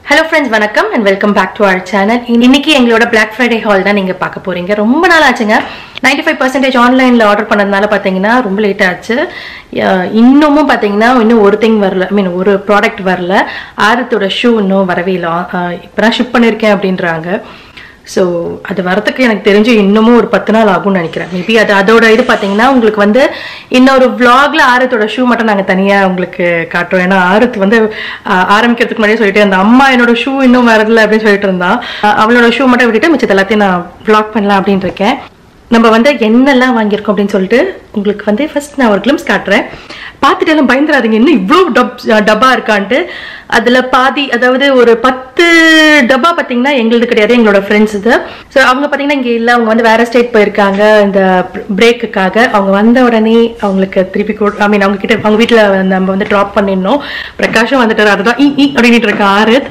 Hello friends வணக்கம் and welcome back to our channel இன்னைக்கு எங்களோட Black ஃப்ரைடே ஹால் தான் நீங்க பார்க்க போறீங்க ரொம்ப நாள் ஆச்சுங்க 95% ஃபைவ் பர்சன்டேஜ் ஆன்லைனில் ஆர்டர் பண்ணதுனால பார்த்தீங்கன்னா ரொம்ப லேட் ஆச்சு அஹ் இன்னமும் பார்த்தீங்கன்னா இன்னும் ஒரு திங் வரல ஐ மீன் ஒரு ப்ராடக்ட் வரல ஆரத்தோட ஷூ இன்னும் வரவே இல்லை இப்போ தான் ஷிப் பண்ணியிருக்கேன் அப்படின்றாங்க ஸோ அது வரதுக்கு எனக்கு தெரிஞ்சு இன்னமும் ஒரு பத்து நாள் ஆகும்னு நினைக்கிறேன் மேபி அது அதோட இது பார்த்தீங்கன்னா உங்களுக்கு வந்து இன்னொரு vlogல ஆரத்தோட ஷூ மட்டும் நாங்கள் தனியாக உங்களுக்கு காட்டுறோம் ஏன்னா ஆரத் வந்து ஆஹ், ஆரம்பிக்கிறதுக்கு முன்னாடியே சொல்லிட்டு அந்த அம்மா என்னோட ஷூ இன்னும் வரல அப்படின்னு சொல்லிட்டு இருந்தா ஆஹ், அவளோட ஷூ மட்டும் விட்டுட்டு மிச்சத்தை எல்லாத்தையும் நான் vlog பண்ணலாம் அப்படின்னு இருக்கேன் நம்ம வந்து என்னெல்லாம் வாங்கியிருக்கோம் அப்படின்னு சொல்லிட்டு உங்களுக்கு வந்து ஃபர்ஸ்ட் நான் ஒரு கிளிம்ஸ் காட்டுறேன் பார்த்துட்டு எல்லாம் பயந்துடாதீங்க இன்னும் இவ்வளோ டப் டப்பா இருக்கான்ட்டு அதில் பாதி அதாவது ஒரு பத்து டப்பா பார்த்தீங்கன்னா எங்களுது கிடையாது எங்களோட ஃப்ரெண்ட்ஸ் இது ஸோ அவங்க பார்த்தீங்கன்னா இங்கே இல்லை அவங்க வந்து வேற ஸ்டேட் போயிருக்காங்க இந்த பிரேக்குக்காக அவங்க வந்த உடனே அவங்களுக்கு திருப்பி ஐ மீன் அவங்க கிட்ட அவங்க வீட்டில் நம்ம வந்து ட்ராப் பண்ணிடணும் பிரகாஷும் வந்துட்டாரு அதுதான் ஈ ஈ அப்படின்ட்டு இருக்க ஆறுத்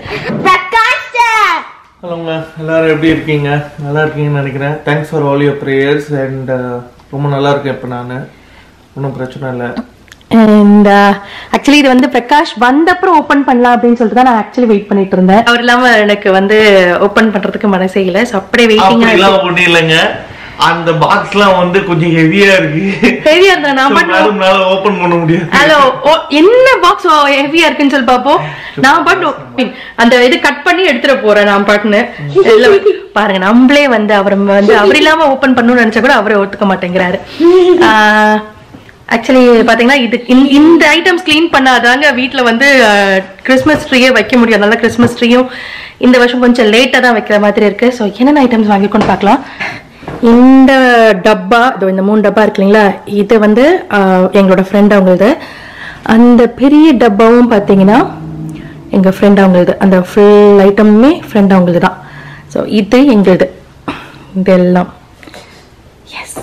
ஹலோங்க எல்லாரும் எப்படி இருக்கீங்க நல்லா இருக்கீங்கன்னு நினைக்கிறேன் thanks for all your prayers and ரொம்ப நல்லா இருக்கேன் இப்போ நான் ஒன்றும் பிரச்சனை இல்லை அண்ட் ஆக்சுவலி இது வந்து பிரகாஷ் வந்த அப்புறம் ஓப்பன் பண்ணலாம் அப்படின்னு சொல்லிட்டு தான் நான் ஆக்சுவலி வெயிட் பண்ணிட்டு இருந்தேன் அவர் இல்லாம எனக்கு வந்து ஓப்பன் பண்றதுக்கு மனசே இல்லை ஸோ அப்படியே வெயிட்டிங்கா அப்படிலாம் ஒன்றும் இல்லைங்க அந்த பாக்ஸ்லாம் வந்து கொஞ்சம் ஹெவியா இருக்கு ஹெவியா இருந்தா நான் பாட்டு மேல ஓபன் பண்ண முடியாது ஹலோ என்ன பாக்ஸ் ஹெவியா இருக்குன்னு சொல்லி பாப்போம் நான் பாட்டு அந்த இது கட் பண்ணி எடுத்துட போறேன் நான் பாட்டுன்னு இல்ல, பாருங்க நம்மளே வந்து அவர் வந்து அவர் இல்லாம ஓபன் பண்ணணும்னு நினைச்சா கூட அவரை ஒத்துக்க மாட்டேங்கிறாரு ஆக்சுவலி பாத்தீங்கன்னா இது இந்த- இந்த ஐட்டம்ஸ் க்ளீன் பண்ணாதாங்க வீட்ல வந்து கிறிஸ்மஸ் ட்ரீயே வைக்க முடியும் அதனால கிறிஸ்மஸ் ட்ரீயும் இந்த வருஷம் கொஞ்சம் லேட்டா தான் வைக்கிற மாதிரி இருக்கு ஸோ என்னென்ன ஐட்டம்ஸ் வாங்கிக்கொண்டு பார்க்கலாம் இந்த டப்பா இதோ இந்த மூணு டப்பா இருக்கு இல்லைங்களா இது வந்து ஆஹ், எங்களோட ஃப்ரெண்ட் அவங்களது அந்த பெரிய டப்பாவும் பார்த்தீங்கன்னா எங்கள் ஃப்ரெண்ட் அவங்களது அந்த ஃபுல் ஐட்டமுமே ஃப்ரெண்ட் அவங்களது தான் ஸோ இது எங்களுது இதெல்லாம் எஸ்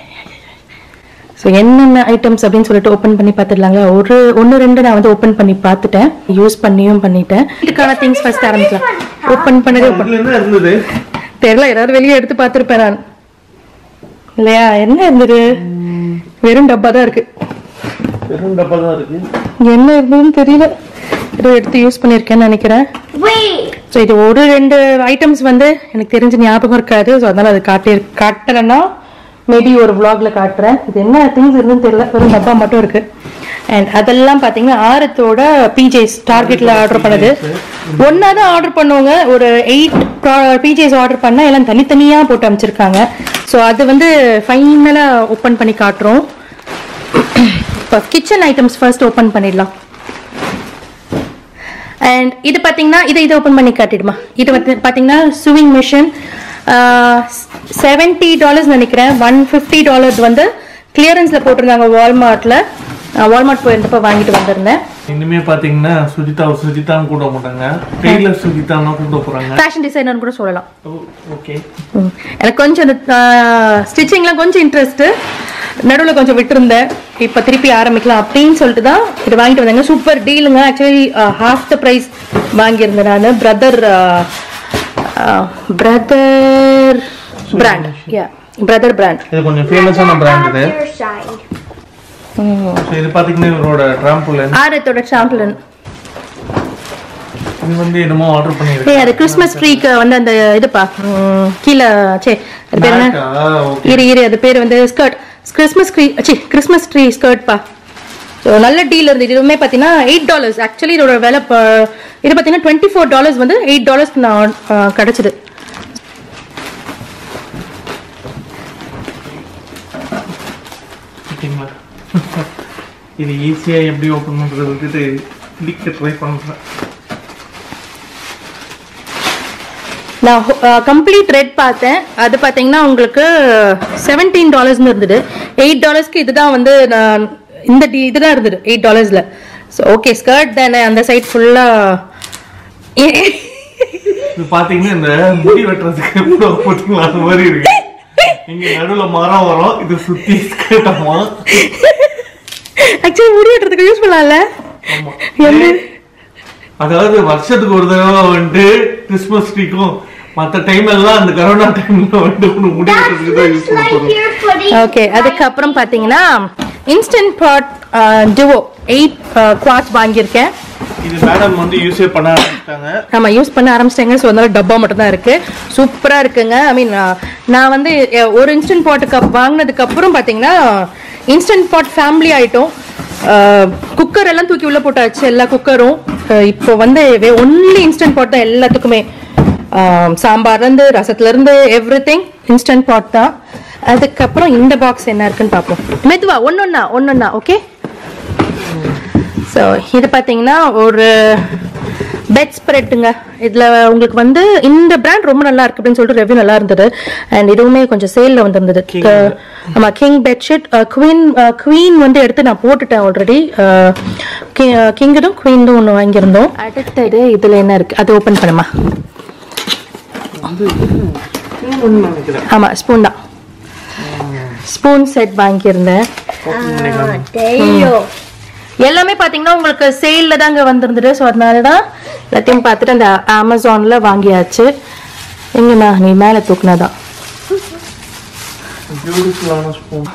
ஸோ என்னென்ன ஐட்டம்ஸ் அப்படின்னு சொல்லிட்டு ஓப்பன் பண்ணி பார்த்துடலாங்க ஒரு ஒன்று ரெண்டு நான் வந்து ஓப்பன் பண்ணி பார்த்துட்டேன் யூஸ் பண்ணியும் பண்ணிட்டேன் இதுக்கான திங்ஸ் ஃபர்ஸ்ட் ஆரம்பிக்கலாம் ஓப்பன் பண்ணதே open இதுல என்ன இருந்தது தெரியல ஏதாவது வெளியே எடுத்து பார்த்துருப்பேன் நான் இல்லையா என்ன இருந்தது வெறும் டப்பா தான் இருக்கு வெறும் டப்பா தான் இருக்கு என்ன இருந்ததுன்னு தெரியல ஏதோ எடுத்து யூஸ் பண்ணியிருக்கேன்னு நினைக்கிறேன் ஸோ இது ஒரு ரெண்டு ஐட்டம்ஸ் வந்து எனக்கு தெரிஞ்ச ஞாபகம் இருக்காது ஸோ அதனால அது காட்டி காட்டுறேன்னா மேபி ஒரு vlogல காட்டுறேன் இது என்ன திங்ஸ் இருந்துன்னு தெரியல வெறும் டப்பா மட்டும் இருக்கு அண்ட் அதெல்லாம் பார்த்தீங்கன்னா ஆரத்தோட பிஜேஸ் டார்கெட்ல ஆர்டர் பண்ணது ஒன்றா தான் ஆர்டர் பண்ணுவாங்க ஒரு எயிட் பிஜேஸ் ஆர்டர் பண்ணா எல்லாம் தனித்தனியா போட்டு அமைச்சிருக்காங்க ஸோ அது வந்து ஃபைனலாக ஓப்பன் பண்ணி காட்டுறோம் இப்போ கிச்சன் ஐட்டம்ஸ் ஃபர்ஸ்ட் ஓப்பன் பண்ணிடலாம் அண்ட் இது பார்த்தீங்கன்னா இதை இதை ஓப்பன் பண்ணி காட்டிடுமா இது வந்து பார்த்தீங்கன்னா சுவிங் மிஷின் செவன்ட்டி டாலர்ஸ் நினைக்கிறேன் ஒன் ஃபிஃப்டி டாலர்ஸ் வந்து கிளியரன்ஸில் போட்டிருந்தாங்க வால்மார்ட்டில் வால்மார்ட் போயிருந்தப்ப வாங்கிட்டு வந்திருந்தேன் இனிமே பாத்தீங்கன்னா சுஜிதா சுஜிதான்னு கூப்பிட மாட்டாங்க டெய்லர் சுஜிதான்னு கூப்பிட போறாங்க ஃபேஷன் டிசைனர்னு கூட சொல்லலாம் ஓகே ம். எனக்கு கொஞ்சம் அந்த ஸ்டிச்சிங்லாம் கொஞ்சம் இன்ட்ரெஸ்ட்டு நடுவில் கொஞ்சம் விட்டுருந்தேன் இப்போ திருப்பி ஆரம்பிக்கலாம் அப்படின்னு சொல்லிட்டு தான் இது வாங்கிட்டு வந்தாங்க சூப்பர் டீலுங்க ஆக்சுவலி ஹாஃப் த ப்ரைஸ் வாங்கியிருந்தேன் நான் brother brother brand yeah brother brand இது கொஞ்சம் ஃபேமஸான பிராண்ட் இது Your side. So, இது பாத்தீங்கன்னா இவரோட ட்ராம்புலன் ஆரத்தோட சாம்பிளன் இது வந்து என்னமோ ஆர்டர் பண்ணிருக்கு ஏய் அது கிறிஸ்மஸ் ட்ரீக்கு வந்து அந்த இதுப்பா ம், கீழே சே அது பேர் என்ன ஓகே இரு இரு அது பேர் வந்து ஸ்கர்ட் கிறிஸ்மஸ் ட்ரீ சி கிறிஸ்மஸ் ட்ரீ ஸ்கர்ட்ப்பா ஸோ நல்ல டீல் இருந்தது இதுவுமே பார்த்தீங்கன்னா எயிட் டாலர்ஸ் ஆக்சுவலி இதோட விலை இப்போ இது பார்த்தீங்கன்னா டுவெண்ட்டி ஃபோர் டாலர்ஸ் வந்து எயிட் டாலர்ஸ்க்கு நான் ஆ, கிடைச்சது ஓகேங்களா இது ஈஸியா எப்படி ஓப்பன் பண்றது விட்டுட்டு பிடிக்க ட்ரை பண்றேன் நான் கம்ப்ளீட் ரெட் பார்த்தேன் அது பார்த்தீங்கன்னா உங்களுக்கு செவன்டீன் டாலர்ஸ்னு இருந்தது எயிட் டாலர்ஸ்க்கு இதுதான் வந்து நான் இந்த டி இதுதான் இருந்தது எயிட் டாலர்ஸில் ஸோ ஓகே ஸ்கர்ட் தானே அந்த சைட் ஃபுல்லாக இது பாத்தீங்கன்னா இந்த முடி வெட்டுறதுக்கு எவ்வளவு போட்டுங்களா அந்த மாதிரி இருக்கு இங்க நடுவுல மரம் வரும் இது சுத்தி கேட்டோமா ஆக்சுவலி முடி வெட்டுறதுக்கு யூஸ் பண்ணலாம்ல ஆமா என்ன அதாவது வருஷத்துக்கு ஒரு தடவை வந்துட்டு கிறிஸ்மஸ் ட்ரீக்கும் மத்த டைம் எல்லாம் அந்த கரோனா டைம்ல வந்துட்டு உனக்கு முடி வெட்டுறதுக்கு தான் யூஸ் பண்ண Like போறோம் you're putting. ஓகே அதுக்கப்புறம் பார்த்தீங்கன்னா instant pot two eight quarts வாங்கியிருக்கேன் இது மேடம் வந்து யூஸே பண்ண ஆரம்பிச்சிட்டாங்க நம்ம யூஸ் பண்ண ஆரம்பிச்சிட்டாங்க ஸோ அதனால டப்பா மட்டும் தான் இருக்கு சூப்பரா இருக்குங்க ஐ மீன் நான் வந்து அஹ், ஒரு இன்ஸ்டன்ட் பாட் கப் வாங்கினதுக்கு அப்புறம் பாத்தீங்கன்னா இன்ஸ்டன்ட் பாட் ஃபேமிலி ஆயிட்டோம் குக்கர் எல்லாம் தூக்கி உள்ள போட்டாச்சு எல்லா குக்கரும் இப்போ வந்து ஒன்லி இன்ஸ்டன்ட் பாட் தான் எல்லாத்துக்குமே அஹ், சாம்பார்ல இருந்து ரசத்துல இருந்து எவ்ரி திங் இன்ஸ்டன்ட் பாட் தான் அதுக்கப்புறம் இந்த பாக்ஸ் என்ன இருக்குன்னு பார்ப்போம் மெதுவா ஒன்னொன்னா ஒன்னொன்னா ஓகே ஸோ இது பார்த்தீங்கன்னா ஒரு பெட் ஸ்ப்ரெட்டுங்க இதில் உங்களுக்கு வந்து இந்த பிராண்ட் ரொம்ப நல்லா இருக்கு அப்படின்னு சொல்லிட்டு ரெவ்யூ நல்லா இருந்தது அண்ட் இதுவுமே கொஞ்சம் சேலில் வந்திருந்தது க- ஆமா கிங் பெட்ஷீட் குவீன் குவீன் வந்து எடுத்து நான் போட்டுட்டேன் ஆல்ரெடி கிங்கடும் குவீனும் ஒன்று வாங்கியிருந்தோம் அடுத்தது இதில் என்ன இருக்கு அது ஓப்பன் பண்ணுமா ஒண்ணு நினைக்கிறேன் ஆமா ஸ்பூன் தான் ஸ்பூன் செட் வாங்கியிருந்தேன் தெரியும் எல்லாமே பாத்தீங்கன்னா உங்களுக்கு சேல்ல தாங்க வந்திருந்தது ஸோ அதனால தான் எல்லாத்தையும் பார்த்துட்டு அந்த அமேசான்ல வாங்கியாச்சு எங்கண்ணா நீ மேலே தூக்குனதான் பியூட்டிஃபுல்லான spoon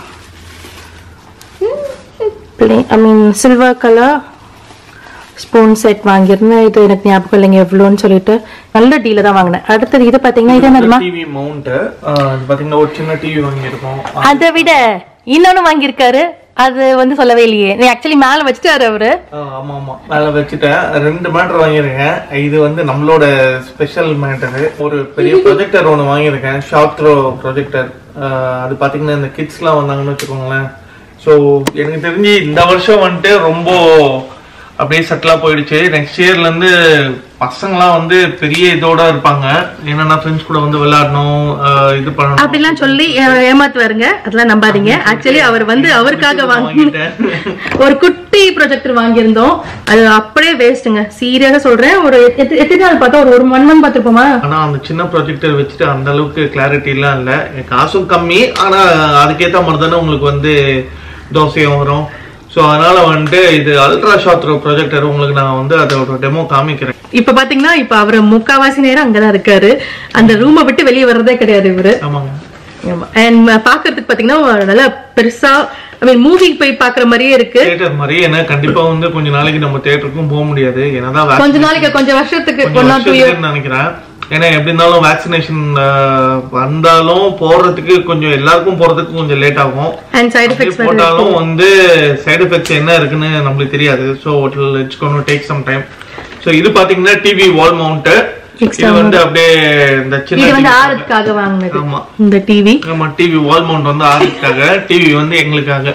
I mean silver colour spoon set வாங்கியிருந்தேன் இது எனக்கு ஞாபகம் இல்லைங்க எவ்வளோன்னு சொல்லிட்டு நல்ல டீல தான் வாங்கினேன் அடுத்தது இது பாத்தீங்கன்னா இது என்னதுமா டிவி மவுண்ட் பாத்தீங்கன்னா ஒரு சின்ன டிவி வாங்கியிருக்கோம் அதை விட இன்னொன்னு வாங்கியிருக்காரு அது வந்து சொல்லவே இல்லையே நீ ஆக்சுவலி மேல வச்சுட்டாரு அவரு ஆ, ஆமா ஆமா மேல வச்சுட்டேன் ரெண்டு மேட்டர் வாங்கியிருக்கேன் இது வந்து நம்மளோட ஸ்பெஷல் மேட்டர் ஒரு பெரிய ப்ரொஜெக்டர் ஒன்று வாங்கியிருக்கேன் ஷார்ட் த்ரோ ப்ரொஜெக்டர் அது பாத்தீங்கன்னா இந்த கிட்ஸ்லாம் வந்தாங்கன்னு வச்சுக்கோங்களேன் ஸோ எனக்கு தெரிஞ்சு இந்த வருஷம் வந்துட்டு ரொம்ப அப்படியே செட்டிலா போயிடுச்சு நெக்ஸ்ட் இயர்ல இருந்து பசங்களாம் வந்து பெரிய இதோட இருப்பாங்க என்னன்னா ஃப்ரெண்ட்ஸ் கூட வந்து விளையாடணும் ஆஹ் இது பண்ணணும் அப்படிலாம் சொல்லி ஏ- ஏமாத்துவாருங்க அதெல்லாம் நம்பாதீங்க ஆக்சுவலி அவர் வந்து அவருக்காக வாங்கி வாங்கிட்டேன் ஒரு குட்டி ப்ரொஜெக்டர் வாங்கியிருந்தோம் அது அப்படியே வேஸ்ட்டுங்க சீரியஸா சொல்றேன் ஒரு எத்த- எத்தனை நாள் பார்த்தா ஒரு ஒரு ஒன் மந்த் பார்த்துருப்போமா ஆனா அந்த சின்ன ப்ரொஜெக்டர் வச்சுட்டு அந்த அளவுக்கு கிளாரிட்டி எல்லாம் இல்ல என் காசும் கம்மி ஆனா அதுக்கேத்த மாதிரி தானே உங்களுக்கு வந்து தோசையும் வரும் ஸோ அதனால வந்துட்டு இது அல்ட்ரா ஷார்ட் ப்ரொஜெக்டர் உங்களுக்கு நான் வந்து அதோட டெமோ காமிக்கிறேன் இப்ப பாத்தீங்கன்னா இப்ப அவரு முக்காவாசி நேரம் அங்கதான் இருக்காரு அந்த ரூமை விட்டு வெளியே வர்றதே கிடையாது இவரு ஆமாங்க அண்ட் பாக்குறதுக்கு பாத்தீங்கன்னா நல்லா பெருசா ஐ மீன் மூவி போய் பாக்குற மாதிரியே இருக்கு தியேட்டர் மாதிரி ஏன்னா கண்டிப்பா வந்து கொஞ்ச நாளைக்கு நம்ம தியேட்டருக்கும் போக முடியாது ஏன்னா vac- கொஞ்ச நாளைக்கு கொஞ்சம் வருஷத்துக்கு கொஞ்சம் ஒன் ஆர் டூ இயர் வருஷத்துக்குன்னு நினைக்கிறேன் ஏன்னா எப்படி இருந்தாலும் வேக்சினேஷன் வந்தாலும் போறதுக்கு கொஞ்சம் எல்லாருக்கும் போறதுக்கு கொஞ்சம் லேட் ஆகும் அண்ட் சைடு அப்படி எஃபெக்ட்ஸ் போட்டாலும் வந்து சைடு எஃபெக்ட்ஸ் என்ன இருக்குன்னு நம்மளுக்கு தெரியாது so it's gonna take some time so இது பாத்தீங்கன்னா டிவி வால் மவுண்ட் இது வந்து அப்படியே இந்த இது சின்ன வந்து TV ஆறுக்காக வாங்கினது ஆமா இந்த டிவி ஆமா டிவி வால் மவுண்ட் வந்து ஆறுக்காக டிவி வந்து எங்களுக்காக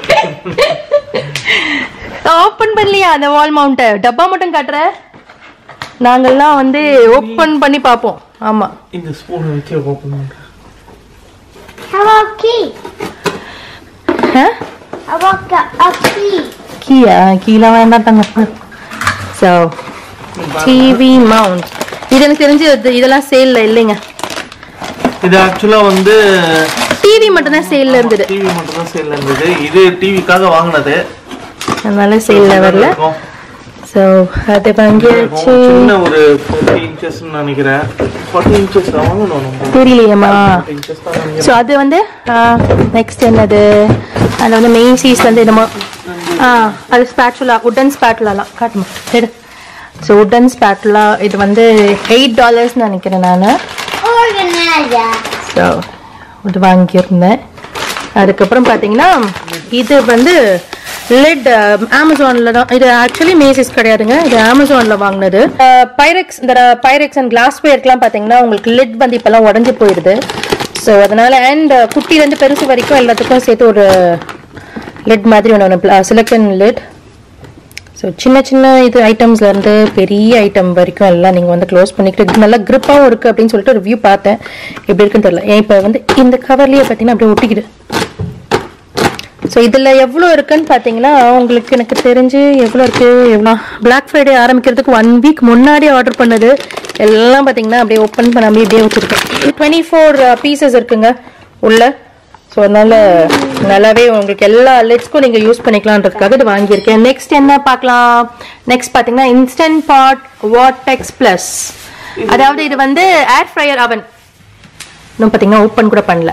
ஓபன் பண்ணலையா அந்த வால் மவுண்ட் டப்பா மட்டும் காட்டுற நாங்கெல்லாம் வந்து ஓபன் பண்ணி பார்ப்போம் ஆமா இந்த ஸ்பூனை வச்சு ஓப்பன் பண்றேன் How about key? Ah? How about a key? கீயா கீழே வேண்டாம் தங்க ஸோ டிவி மவுண்ட் இது எனக்கு தெரிஞ்சு இது- இதெல்லாம் சேல்ல இல்லைங்க இது ஆக்சுவலா வந்து டிவி மட்டும் தான் சேல்ல இருந்தது டிவி மட்டும் தான் சேல்ல இருந்தது இது டிவிக்காக வாங்கினது அதனால சேல்ல வரல இருக்கும். ஸோ அதை வாங்கியாச்சு சின்ன ஒரு 40 இன்ச்சஸ் நினைக்கிறேன் 40 இன்ச்சஸ் தான் வாங்கணும் நம்ம தெரியலையேம்மா 40 இன்ச்சஸ் தான் நினைக்கிறேன். ஸோ அது வந்து நெக்ஸ்ட் என்னது அதில் வந்து மெயின் சீஸ் வந்து என்னமோ ஆ அது ஸ்பேட்டுலா உட்டன் ஸ்பேட்டுலாலாம் காட்டுமா எடு ஸோ உட்டன் ஸ்பேட்டுலா இது வந்து எயிட் டாலர்ஸ்னு நினைக்கிறேன் நான் Organizer. ஸோ இது வாங்கியிருந்தேன் அதுக்கப்புறம் பார்த்தீங்கன்னா இது வந்து லிட் அமேசானில் தான் இது ஆக்சுவலி மேசிஸ் கிடையாதுங்க இது அமேசானில் வாங்கினது பைரெக்ஸ் இந்த பைரெக்ஸ் அண்ட் கிளாஸ்வேர்க்கெலாம் பார்த்தீங்கன்னா உங்களுக்கு லிட் வந்து இப்போல்லாம் உடஞ்சி போயிடுது ஸோ அதனால அண்ட் குட்டிலேருந்து பெருசு வரைக்கும் எல்லாத்துக்கும் சேர்த்து ஒரு லிட் மாதிரி ஒன்று ஒன்று சிலிக்கன் லிட் ஸோ சின்ன சின்ன இது ஐட்டம்ஸ்ல இருந்து பெரிய ஐட்டம் வரைக்கும் எல்லாம் நீங்கள் வந்து க்ளோஸ் பண்ணிக்கிட்டு நல்லா grip-ஆவும் இருக்கு அப்படின்னு சொல்லிட்டு ரிவ்யூ பார்த்தேன் எப்படி இருக்குன்னு தெரியல ஏன் இப்போ வந்து இந்த கவர்லேயே பார்த்தீங்கன்னா அப்படியே ஒட்டிக்குது ஸோ இதில் எவ்வளோ இருக்குன்னு பார்த்தீங்கன்னா உங்களுக்கு எனக்கு தெரிஞ்சு எவ்வளோ இருக்கு எவ்வளோ பிளாக் ஃப்ரைடே ஆரம்பிக்கிறதுக்கு ஒன் வீக் முன்னாடி ஆர்டர் பண்ணது எல்லாம் பார்த்தீங்கன்னா அப்படியே ஓப்பன் பண்ணாமல் இப்படியே வச்சுருக்கேன் டுவெண்ட்டி ஃபோர் பீசஸ் இருக்குங்க உள்ள ஸோ அதனால நல்லாவே உங்களுக்கு எல்லா லெட்ஸ்க்கும் நீங்கள் யூஸ் பண்ணிக்கலான்றதுக்காக இது வாங்கியிருக்கேன் நெக்ஸ்ட் என்ன பார்க்கலாம் நெக்ஸ்ட் பார்த்தீங்கன்னா இன்ஸ்டன்ட் பாட் வாட்டெக்ஸ் ப்ளஸ் அதாவது இது வந்து ஏர் ஃப்ரையர் அவன் இன்னும் பார்த்தீங்கன்னா ஓப்பன் கூட பண்ணல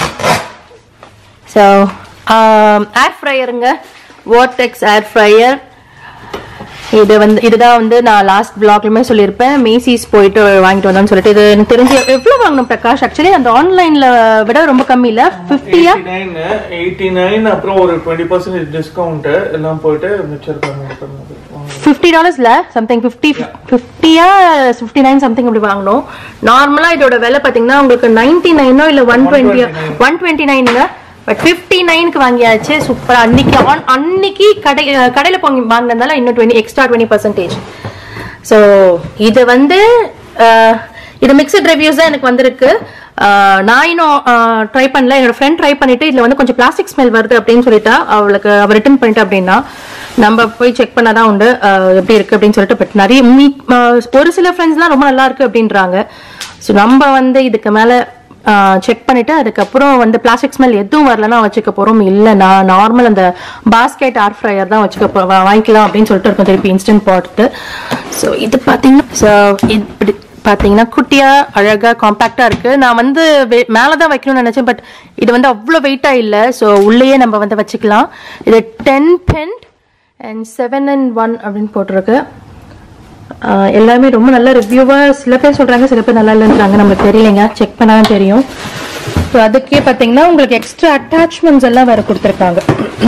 ஸோ ஏர் ஃப்ரையருங்க வாட்டெக்ஸ் ஏர் ஃப்ரையர் இது வந்து இதுதான் வந்து நான் லாஸ்ட் பிளாக்லயுமே சொல்லியிருப்பேன் மேசிஸ் போயிட்டு வாங்கிட்டு வந்தோம்னு சொல்லிட்டு இது எனக்கு தெரிஞ்சு எவ்வளவு வாங்கணும் பிரகாஷ் ஆக்சுவலி அந்த ஆன்லைன்ல விட ரொம்ப கம்மி இல்ல ஃபிஃப்டியா 89 89 அப்புறம் ஒரு 20% டிஸ்கவுண்ட் எல்லாம் போயிட்டு மிச்சம் இருக்காங்க ஃபிஃப்டி டாலர்ஸ்ல சம்திங் ஃபிஃப்டி ஃபிஃப்டியா ஃபிஃப்டி நைன் சம்திங் அப்படி வாங்கணும் நார்மலா இதோட விலை பாத்தீங்கன்னா உங்களுக்கு நைன்டி நைனோ இல்ல ஒன் டுவெண்ட்டியோ ஒன் டுவெண்ட்டி நைனுங்க பட் ஃபிஃப்டி நைனுக்கு வாங்கியாச்சு சூப்பரா அன்னைக்கு ஆன் அன்னைக்கு கடை கடையில போங்க வாங்கினதால இன்னும் twenty extra twenty percentage so இது வந்து அஹ், இது மிக்சட் ரிவ்யூஸ் தான் எனக்கு வந்திருக்கு அஹ், நான் இன்னும் ட்ரை பண்ணல என்னோட ஃப்ரெண்ட் ட்ரை பண்ணிட்டு இதுல வந்து கொஞ்சம் பிளாஸ்டிக் ஸ்மெல் வருது அப்படின்னு சொல்லிட்டா அவளுக்கு அவ ரிட்டர்ன் பண்ணிட்டு அப்படின்னா நம்ம போய் செக் பண்ணாதான் உண்டு அஹ், எப்படி இருக்கு அப்படின்னு சொல்லிட்டு பட் நிறைய மீ- அஹ், ஒரு சில ஃப்ரெண்ட்ஸ்லாம் ரொம்ப நல்லா இருக்கு அப்படின்றாங்க ஸோ நம்ம வந்து இதுக்கு மேல செக் பண்ணிட்டு அதுக்கப்புறம் வந்து பிளாஸ்டிக் ஸ்மெல் எதுவும் வரலன்னா வச்சுக்க போறோம் இல்ல நான் நார்மல் அந்த பாஸ்கெட் ஏர் ஃப்ரையர் தான் வச்சுக்க போ- வா- வாங்கிக்கலாம் அப்படின்னு சொல்லிட்டு இருக்கோம் திருப்பி இன்ஸ்டன்ட் பாட்டு ஸோ இது பாத்தீங்கன்னா so இப்படி பாத்தீங்கன்னா குட்டியா அழகா காம்பாக்டா இருக்கு நான் வந்து வே- மேலதான் வைக்கணும்னு நினைச்சேன் பட் இது வந்து அவ்வளோ வெயிட்டா இல்ல ஸோ உள்ளேயே நம்ம வந்து வச்சுக்கலாம் இது ten bent and seven and one அப்படின்னு போட்டிருக்கு ஆஹ் எல்லாமே ரொம்ப நல்ல ரிவ்யூவா சில பேர் சொல்றாங்க சில பேர் நல்லா இல்லைன்றாங்க நமக்கு தெரியலைங்க செக் பண்ணாதான் தெரியும் ஸோ அதுக்கே பார்த்தீங்கன்னா உங்களுக்கு எக்ஸ்ட்ரா அட்டாச்மெண்ட்ஸ் எல்லாம் வேற கொடுத்துருக்காங்க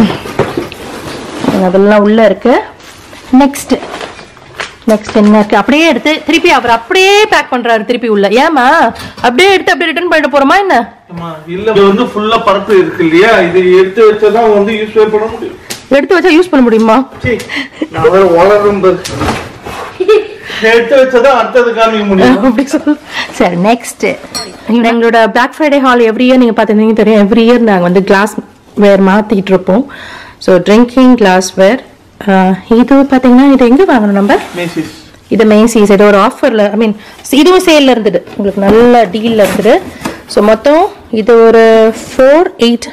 அதெல்லாம் உள்ள இருக்கு நெக்ஸ்ட் நெக்ஸ்ட் என்ன இருக்கு அப்படியே எடுத்து திருப்பி அவர் அப்படியே பேக் பண்றாரு திருப்பி உள்ள ஏமா அப்படியே எடுத்து அப்படியே ரிட்டர்ன் பண்ணிட்டு போறோமா என்ன ஆமா இல்ல இது வந்து ஃபுல்லா பருப்பு இருக்கு இல்லையா இது எடுத்து வச்சாதான் வந்து யூஸ் பண்ண முடியும் எடுத்து வச்சா யூஸ் பண்ண முடியுமா சீ, நான் வேற வளரும் பாரு. எடுத்து வச்சதான் அடுத்தது காமிக்க முடியும் அப்படி சொல்லு சரி நெக்ஸ்ட் எங்களோட Black Friday haul every year நீங்க பார்த்துருந்தீங்க தெரியும் எவ்ரி இயர் நாங்க வந்து கிளாஸ் வேர் மாத்திட்டு இருப்போம் ஸோ ட்ரிங்கிங் கிளாஸ் வேர் இது பாத்தீங்கன்னா இது எங்க வாங்கணும் நம்ம மேசிஸ் இது மேசிஸ் ஏதோ ஒரு ஆஃபர்ல ஐ மீன் இதுவும் சேல்ல இருந்தது உங்களுக்கு நல்ல டீல்ல இருந்தது ஸோ மொத்தம் இது ஒரு ஃபோர் எயிட்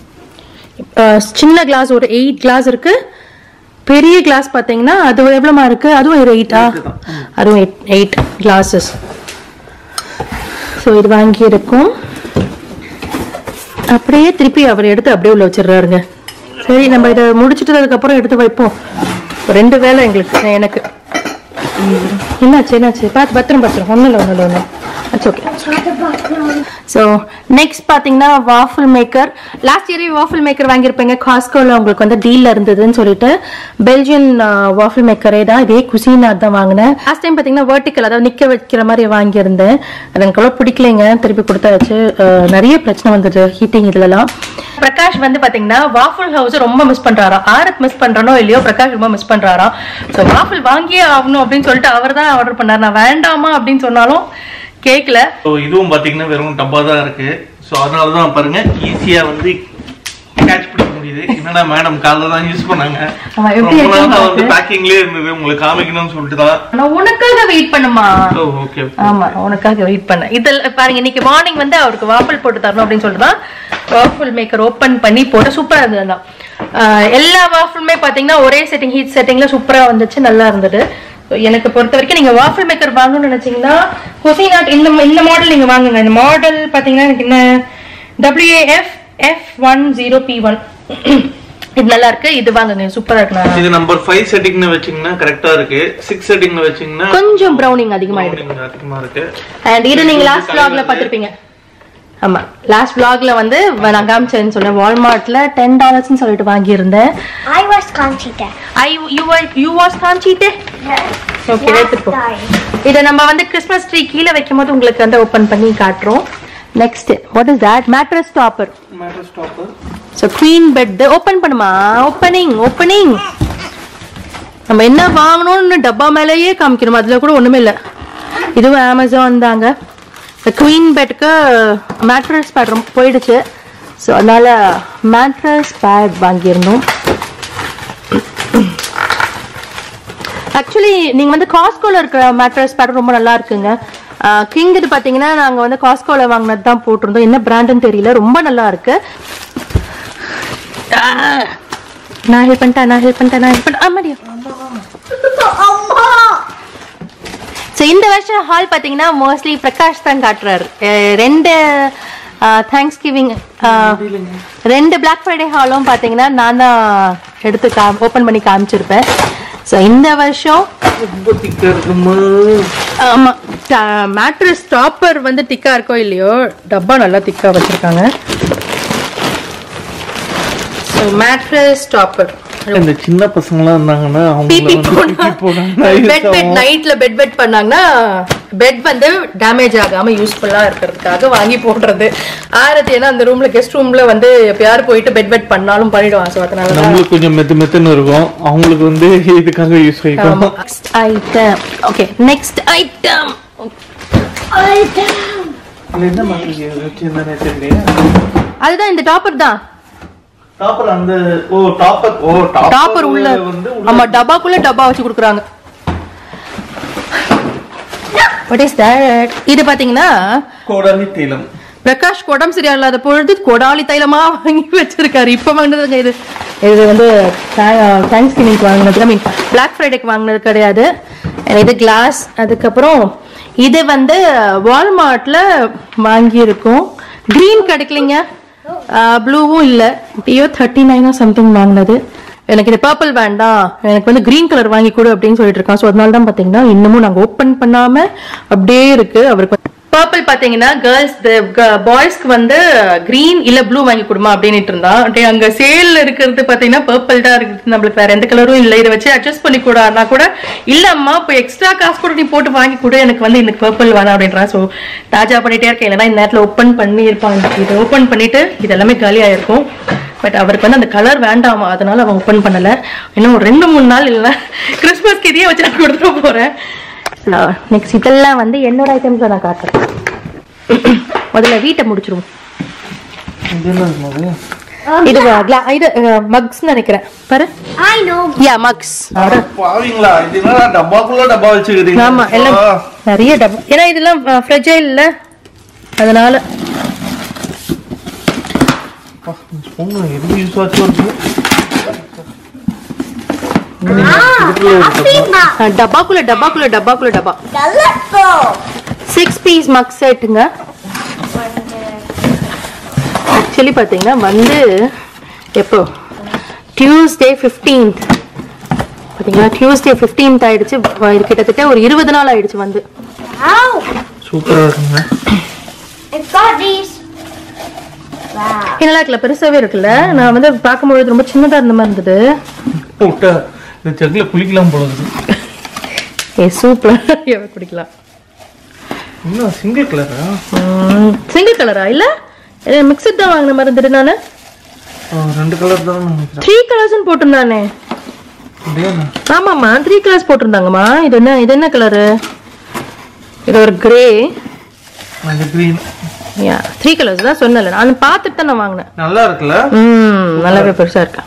சின்ன கிளாஸ் ஒரு எயிட் கிளாஸ் இருக்கு பெரிய கிளாஸ் பாத்தீங்கன்னா அது எவ்வளோமா இருக்கு அதுவும் ஒரு எயிட்டா அதுவும் எயிட் எயிட் கிளாஸஸ் ஸோ இது வாங்கி இருக்கும் அப்படியே திருப்பி அவர் எடுத்து அப்படியே உள்ள வச்சிடுறாருங்க சரி நம்ம இதை முடிச்சிட்டு அதுக்கப்புறம் எடுத்து வைப்போம் ரெண்டு வேலை எங்களுக்கு எனக்கு என்னாச்சு என்னாச்சு பார்த்து பத்திரம் பத்திரம் ஒன்றும் இல்லை ஒன்றும் இல்லை ஒன்றும் இட்ஸ் ஓகே ஸோ நெக்ஸ்ட் பார்த்தீங்கன்னா வாஃபிள் மேக்கர் லாஸ்ட் இயரே வாஃபிள் மேக்கர் வாங்கியிருப்பீங்க காஸ்கோவில் உங்களுக்கு வந்து டீலில் இருந்ததுன்னு சொல்லிட்டு பெல்ஜியன் வாஃபிள் மேக்கரே தான் இதே குசினா தான் வாங்கினேன் லாஸ்ட் டைம் பார்த்தீங்கன்னா வெர்டிக்கல் அதாவது நிற்க வைக்கிற மாதிரி வாங்கியிருந்தேன் அது எனக்கு அவ்வளோ பிடிக்கலைங்க திருப்பி கொடுத்தாச்சு அஹ், நிறைய பிரச்சனை வந்தது ஹீட்டிங் இதுலலாம் பிரகாஷ் வந்து பாத்தீங்கன்னா வாஃபிள் ஹவுஸ் ரொம்ப மிஸ் பண்றாராம் ஆரத் மிஸ் பண்றானோ இல்லையோ பிரகாஷ் ரொம்ப மிஸ் பண்றாராம் ஸோ வாஃபிள் வாங்கியே ஆகணும் அப்படின்னு சொல்லிட்டு அவர் தான் ஆர்டர் பண்ணார் நான் வேண்டாமா அப்படின்னு சொன்னாலும் கேட்கல ஸோ இதுவும் பாத்தீங்கன்னா வெறும் டப்பா தான் இருக்கு ஸோ அதனால தான் பாருங்க ஈஸியா வந்து கேட்ச் பிடிக்க முடியுது என்னடா மேடம் காலைல தான் யூஸ் பண்ணாங்க ஆமா, எப்படி ரொம்ப இருக்குன்னு நாள் வந்து பாத்து. பேக்கிங்லேயே இருந்தது உங்களுக்கு காமிக்கணும்னு சொல்லிட்டு தான் நான் உனக்காக வெயிட் பண்ணுமா ஓ ஓகே ஆமா உனக்காக வெயிட் பண்ணேன் இதுல பாருங்க இன்னைக்கு மார்னிங் வந்து அவருக்கு வாஃபிள் போட்டு தரணும் அப்படின்னு சொல்லிட்டு தான் வாஃபிள் மேக்கர் ஓபன் பண்ணி போட்டு சூப்பரா இருந்தது தான் ஆஹ் எல்லா வாஃபிளுமே பாத்தீங்கன்னா ஒரே செட்டிங் ஹீட் செட்டிங்ல சூப்பரா வந்துச்சு நல்லா இருந்தது So, எனக்கு பொறுத்த வரைக்கும் நீங்க வாஃபிள் மேக்கர் வாங்கணும்னு நினைச்சீங்கன்னா ஹொசைனாட் இந்த இந்த மாடல் நீங்க வாங்குங்க இந்த மாடல் பாத்தீங்கன்னா எனக்கு என்ன WAF F one zero B one இது நல்லா இருக்கு இது வாங்குங்க சூப்பரா இருக்கு நான் இது நம்பர் ஃபைவ் செட்டிங்னு வச்சீங்கன்னா கரெக்டா இருக்கு சிக்ஸ் செட்டிங்ல வச்சீங்கன்னா கொஞ்சம் ப்ரௌனிங் அதிகமாயிடுது browning அதிகமா இருக்கு அண்ட் இது நீங்க லாஸ்ட் vlogல பார்த்திருப்பீங்க ஆமா லாஸ்ட் vlogல வந்து நான் காமிச்சேன்னு சொன்னேன் வால்மார்ட்ல டென் டாலர்ஸ்னு சொல்லிட்டு வாங்கியிருந்தேன் I was Conchita. I you you was காமிச்சிட்டு ஓகே எடுத்துப்போ இதை நம்ம வந்து கிறிஸ்மஸ் ட்ரீ கீழே வைக்கும் போது உங்களுக்கு வந்து ஓபன் பண்ணி காட்டுறோம் next what is that mattress topper matter stopper so queen bed open பண்ணுமா ஓப்பனிங் ஓப்பனிங் நம்ம என்ன வாங்கணும்னு டப்பா மேலேயே காமிக்கணும் அதில் கூட ஒன்றுமே இல்லை இதுவும் அமேசான் தாங்க இந்த குவீன் பெட்டுக்கு மேட்ரஸ் பேட் ரொம்ப போயிடுச்சு ஸோ அதனால மேட்ரஸ் பேட் வாங்கியிருந்தோம் ஆக்சுவலி நீங்க வந்து காஸ்கோல இருக்கிற மேட்ரஸ் பேட் ரொம்ப நல்லா இருக்குங்க கிங் இது பாத்தீங்கன்னா நாங்க வந்து காஸ்கோல வாங்கினது தான் போட்டிருந்தோம் என்ன பிராண்டுன்னு தெரியல ரொம்ப நல்லா இருக்கு ஆ, நான் ஹெல்ப் பண்ணிட்டேன் நான் ஹெல்ப் பண்ணிட்டேன் நான் ஹெல்ப் பண்ணிட்டேன் ஆமாடியா ஸோ இந்த வருஷம் ஹால் பார்த்தீங்கன்னா மோஸ்ட்லி பிரகாஷ் தான் காட்டுறாரு அஹ் ரெண்டு தேங்க்ஸ் கிவிங் ரெண்டு பிளாக் ஃப்ரைடே ஹாலும் பார்த்தீங்கன்னா நான் தான் எடுத்து கா ஓப்பன் பண்ணி காமிச்சிருப்பேன் ஸோ இந்த வருஷம் ரொம்ப திக்கா இருக்குமா ஆமா மேட்ரஸ் டாப்பர் வந்து திக்கா இருக்கோ இல்லையோ டப்பா நல்லா திக்கா வச்சிருக்காங்க ஸோ மேட்ரஸ் டாப்பர் இந்த சின்ன பசங்களாம் இருந்தாங்கன்னா பிபி அவங்கள போனா பெட் பெட் நைட்ல பெட் பெட் பண்ணாங்கன்னா பெட் வந்து டேமேஜ் ஆகாம யூஸ்ஃபுல்லா இருக்கிறதுக்காக வாங்கி போடுறது ஆயிரத்தி ஏன்னா அந்த ரூம்ல கெஸ்ட் ரூம்ல வந்து எப்பயாரு போயிட்டு பெட் பெட் பண்ணாலும் பண்ணிடுவான் ஸோ அதனால தான் நம்மளுக்கு கொஞ்சம் மெத்து மெத்துன்னு இருக்கும் அவங்களுக்கு வந்து இதுக்காக யூஸ் ஆகிக்கும் next item okay next item என்ன மாதிரி வச்சிருந்தானே தெரியல அதுதான் இந்த டாப்பர் தான் டாப்பர் அந்த ஓ டாப்பர் ஓ டாப்பர் உள்ள வந்து ஆமா டப்பாக்குள்ள டப்பா வச்சு கொடுக்குறாங்க வாட் இஸ் தட் இது பாத்தீங்கன்னா கோடாலி தைலம் பிரகாஷ் உடம்பு சரியா இல்லாத பொழுது கொடாலி தைலமா வாங்கி வச்சிருக்காரு இப்ப வாங்கினதுங்க இது இது வந்து தேங்க்ஸ் கிவிங்க்கு வாங்கினது ஐ மீன் பிளாக் ஃப்ரைடேக்கு வாங்கினது கிடையாது And இது கிளாஸ் அதுக்கப்புறம் இது வந்து வால்மார்ட்ல வாங்கியிருக்கோம் கிரீன் கிடைக்கலைங்க ப்ளூவும் இல்லை ஐயோ தேர்ட்டி நைனோ சம்திங் வாங்கினது எனக்கு இது பர்பிள் வேண்டாம் எனக்கு வந்து கிரீன் கலர் வாங்கி கொடு அப்படின்னு சொல்லிட்டு இருக்கான் ஸோ அதனால தான் பார்த்தீங்கன்னா இன்னமும் நாங்கள் ஓப்பன் பண்ணாம அப்படியே இருக்கு அவருக்கு பர்பிள் பாத்தீங்கன்னா கேர்ள்ஸ் பாய்ஸ்க்கு வந்து கிரீன் இல்ல ப்ளூ வாங்கி கொடுமா அப்படின்னுட்டு இருந்தான் அப்படியே அங்க சேல்ல இருக்கிறது பாத்தீங்கன்னா பர்பிள் தான் இருக்குது நம்மளுக்கு வேற எந்த கலரும் இல்ல இதை வச்சு அட்ஜஸ்ட் பண்ணி கூடானா கூட இல்ல அம்மா இப்போ எக்ஸ்ட்ரா காசு கூட நீ போட்டு வாங்கி கொடு எனக்கு வந்து இந்த பர்பிள் வேணாம் அப்படின்றான் ஸோ தாஜா பண்ணிட்டே இருக்கேன் இல்லைன்னா இந்த நேரத்துல ஓப்பன் பண்ணி இருப்பாங்க இதை ஓப்பன் பண்ணிட்டு இது எல்லாமே காலி ஆயிருக்கும் பட் அவருக்கு வந்து அந்த கலர் வேண்டாமா அதனால அவன் ஓப்பன் பண்ணல இன்னும் ஒரு ரெண்டு மூணு நாள் இல்லைன்னா கிறிஸ்மஸ்க்கு இதையே வச்சு நான் கொடுத்துட்டு போறேன் நெக்ஸ்ட் இதெல்லாம் வந்து என்னோட ஐட்டம்ஸ் நான் காட்டுறேன் முதல்ல வீட்டை முடிச்சிருவோம் இது என்ன இருக்குமா இது gla- இது மக்ஸ் நினைக்கிறேன் பாரு I know. யா மக்ஸ் அட பாவீங்களா இது என்ன டப்பாக்குள்ள டப்பா வச்சுக்கிறீங்க ஆமா எல்லாம் நிறைய டப்பா ஏன்னா இதெல்லாம் ஃப்ரெஜைல் இல்ல அதனால ஸ்பூன் எதுக்கு யூஸ் ஆச்சு இருக்கு Happy Mom. அஹ், டப்பாக்குள்ள டப்பாக்குள்ள டப்பாக்குள்ள டப்பா Colorful. சிக்ஸ் பீஸ் மக் செட்டுங்க ஆக்சுவலி பார்த்தீங்கன்னா வந்து எப்போ டியூஸ்டே ஃபிஃப்டீன்த் பார்த்தீங்களா டியூஸ்டே ஃபிஃப்டீன்த் ஆயிடுச்சு வ- இது கிட்டத்தட்ட ஒரு இருபது நாள் ஆயிடுச்சு வந்து Wow. சூப்பரா இருக்குங்க It's got these. Wow. நல்லா இருக்குல்ல பெருசாவே இருக்குல்ல நான் வந்து பார்க்கும்பொழுது ரொம்ப சின்னதா இருந்த மாதிரி இருந்தது விட்டா இந்த ஜக்ல குளிக்கலாம் போல இருக்கு ஏ சூப்பர் குடிக்கலாம் இன்னும் சிங்கிள் கலரா சிங்கிள் கலரா இல்ல மிக்சட் தான் வாங்கின மாதிரி இருந்தது நானு ரெண்டு கலர் தான் நினைக்கிறேன் த்ரீ கலர்ஸ்னு போட்டிருந்தானே அப்படியா ஆமாம்மா த்ரீ கலர்ஸ் போட்டிருந்தாங்கம்மா இது என்ன இது என்ன கலரு இது ஒரு கிரே அந்த கிரீன் யா த்ரீ கலர்ஸ் தான் சொன்னல நான் பார்த்துட்டு தான் நான் வாங்கினேன் நல்லா இருக்குல்ல ம் நல்லாவே பெருசா இருக்கு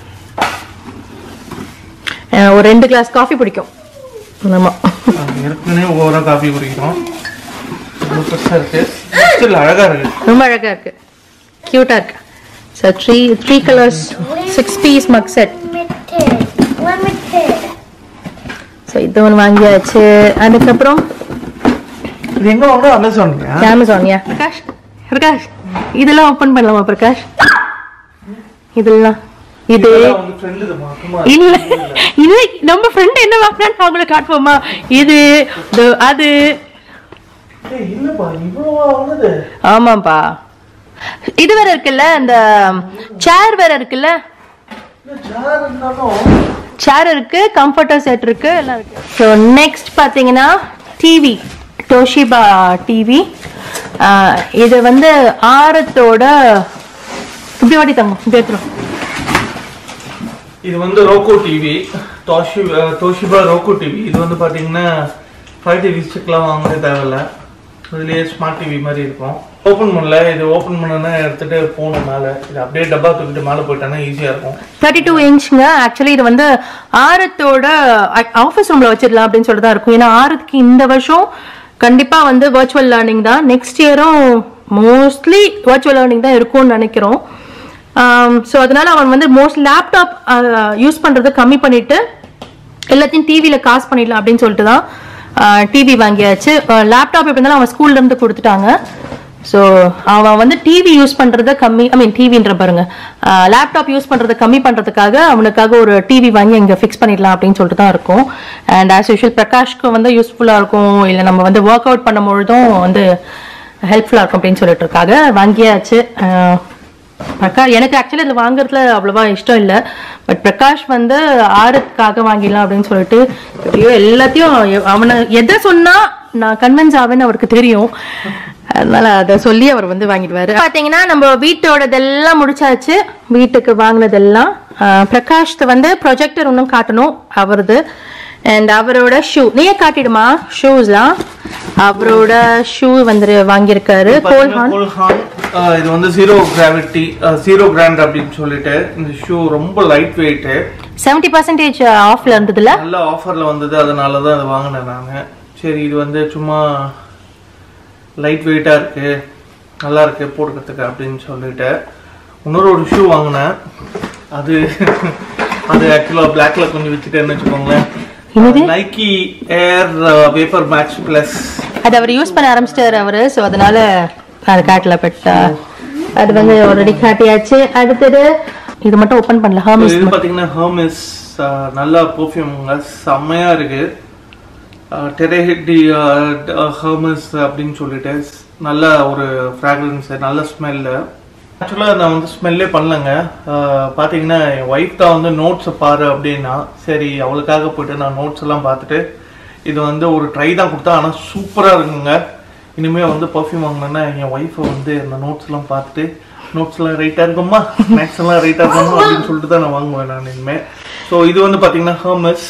அஹ் ஒரு ரெண்டு கிளாஸ் காஃபி பிடிக்கும் ஆமா நாங்க ஏற்கனவே ஓவரா காஃபி குடிக்கிறோம் ரொம்ப பெருசா இருக்கு ஸ்டில் அழகா இருக்கு ரொம்ப அழகா இருக்கு கியூட்டா இருக்கு so three three colours six piece mug set Limited. Limited. So இது ஒன்று வாங்கியாச்சு அதுக்கப்புறம் இது எங்க வாங்க அமேசான்லயா அமேசான் யா பிரகாஷ் பிரகாஷ் இதெல்லாம் ஓப்பன் பண்ணலாமா பிரகாஷ் இதெல்லாம் இது உங்க ஃப்ரெண்டு சும்மா இல்ல இது நம்ம ஃப்ரெண்ட் என்ன வாங்கினான்னு அவங்கள காட்டுவோமா இது இது, அது ஏய், இல்லப்பா இவ்வளவா ஆனது ஆமாப்பா இது வேற இருக்குல்ல இந்த சேர் வேற இருக்குல்ல சேர் இருந்தாலும் சேர் இருக்கு கம்ஃபர்டர் செட் இருக்கு எல்லாம் இருக்கு ஸோ நெக்ஸ்ட் பார்த்தீங்கன்னா டிவி டோஷிபா டிவி இது வந்து ஆரத்தோட இப்படி வாட்டி தங்கும் இப்படி எடுத்துரும் இது வந்து Roku TV Toshi Toshiba Roku TV இது வந்து பாத்தீங்கன்னா ஃபைவ் டிவி ஸ்டிக்லாம் வாங்க தேவையில்ல இதுலயே ஸ்மார்ட் டிவி மாதிரி இருக்கும் ஓப்பன் பண்ணல இது ஓப்பன் பண்ணனா எடுத்துட்டு போகணும் மேலே இது அப்படியே டப்பா தூக்கிட்டு மேலே போயிட்டானா ஈஸியாக இருக்கும் தேர்ட்டி டூ இன்ச்சுங்க ஆக்சுவலி இது வந்து ஆரத்தோட ஆஃபீஸ் ரூம்ல வச்சிடலாம் அப்படின்னு சொல்லிட்டு தான் இருக்கும் ஏன்னா ஆரத்துக்கு இந்த வருஷம் கண்டிப்பா வந்து வர்ச்சுவல் லேர்னிங் தான் நெக்ஸ்ட் இயரும் மோஸ்ட்லி வர்ச்சுவல் லேர்னிங் தான் இருக்கும்னு நினைக்கிறோம் ஸோ அதனால அவன் வந்து மோஸ்ட் லேப்டாப் யூஸ் பண்றதை கம்மி பண்ணிட்டு எல்லாத்தையும் டிவியில் காசு பண்ணிடலாம் அப்படின்னு சொல்லிட்டு தான் டிவி வாங்கியாச்சு லேப்டாப் எப்படி இருந்தாலும் அவன் ஸ்கூல்ல இருந்து கொடுத்துட்டாங்க ஸோ அவன் வந்து டிவி யூஸ் பண்றத கம்மி ஐ மீன் டிவின்ற பாருங்க லேப்டாப் யூஸ் பண்றத கம்மி பண்றதுக்காக அவனுக்காக ஒரு டிவி வாங்கி இங்க ஃபிக்ஸ் பண்ணிடலாம் அப்படின்னு சொல்லிட்டு தான் இருக்கும் அண்ட் ஆஸ் யூஷுவல் பிரகாஷ்க்கு வந்து யூஸ்ஃபுல்லா இருக்கும் இல்லை நம்ம வந்து ஒர்க் அவுட் பண்ணும் பொழுதும் வந்து ஹெல்ப்ஃபுல்லா இருக்கும் அப்படின்னு சொல்லிட்டு இருக்காங்க வாங்கியாச்சு அஹ், பிரகாஷ் எனக்கு ஆக்சுவலி இது வாங்குறதுல அவ்வளவா இஷ்டம் இல்லை பட் பிரகாஷ் வந்து ஆறுக்காக வாங்கிடலாம் அப்படின்னு சொல்லிட்டு எப்படியோ எல்லாத்தையும் எ- அவனை எதை சொன்னா நான் கன்வின்ஸ் ஆவேன்னு அவருக்கு தெரியும் அதனால அதை சொல்லி அவர் வந்து வாங்கிடுவாரு பாத்தீங்கன்னா நம்ம வீட்டோடதெல்லாம் முடிச்சாச்சு வீட்டுக்கு வாங்கினதெல்லாம் ஆஹ், பிரகாஷ்க்கு வந்து ப்ரொஜெக்டர் இன்னும் காட்டணும் அவரது அண்ட் அவரோட ஷூ நீயே காட்டிடுமா ஷூஸ்லாம் அவரோட ஷூ வந்து வாங்கியிருக்காரு கோல்ஹான் கோல்ஹான் இது வந்து ஜீரோ கிராவிட்டி ஜீரோ கிராண்ட் அப்படின்னு சொல்லிட்டு இந்த ஷூ ரொம்ப லைட் வெயிட் செவன்டி பர்சன்டேஜ் ஆஃப்ல இருந்ததுல நல்ல ஆஃபர்ல வந்தது அதனால தான் அதை வாங்கினேன் நான் சரி இது வந்து சும்மா லைட் வெயிட்டா இருக்கு நல்லா இருக்கு போட்டுக்கிறதுக்கு அப்படின்னு சொல்லிட்டு இன்னொரு ஒரு ஷூ வாங்கினேன் அது அது ஆக்சுவலாக பிளாக்ல கொஞ்சம் வச்சுட்டேன்னு வச்சுக்கோங்களேன் Nike Air Vapor Max plus அது அவர் யூஸ் பண்ண ஆரம்பிச்சிட்டாரு அவரு ஸோ அதனால அது காட்டல பட் அது வந்து ஆல்ரெடி காட்டியாச்சு அடுத்தது இது மட்டும் ஓபன் பண்ணல ஹார்மிஸ் இது பாத்தீங்கன்னா ஹர்மிஸ் நல்ல பர்ஃப்யூம்ங்க செம்மையா இருக்கு டெரேஹெட்டி ஹர்மிஸ் அப்படின்னு சொல்லிட்டு நல்ல ஒரு ஃப்ராக்ரன்ஸ் நல்ல ஸ்மெல்லு ஆக்சுவலாக நான் வந்து ஸ்மெல்லே பண்ணலங்க அஹ், பாத்தீங்கன்னா என் ஒய்ஃப் தான் வந்து நோட்ஸை பாரு அப்படின்னா சரி அவளுக்காக போயிட்டு நான் நோட்ஸ் எல்லாம் பார்த்துட்டு இது வந்து ஒரு ட்ரை தான் கொடுத்தா ஆனால் சூப்பராக இருக்குங்க இனிமே வந்து பர்ஃப்யூம் வாங்கினேன்னா என் ஒய்ஃபை வந்து அந்த நோட்ஸ் எல்லாம் பார்த்துட்டு நோட்ஸ் எல்லாம் ரைட்டா இருக்குமா மேக்ஸ் எல்லாம் ரைட்டா இருக்குமா அப்படின்னு சொல்லிட்டு தான் நான் வாங்குவேன் நான் இனிமே ஸோ இது வந்து பாத்தீங்கன்னா ஹர்மஸ்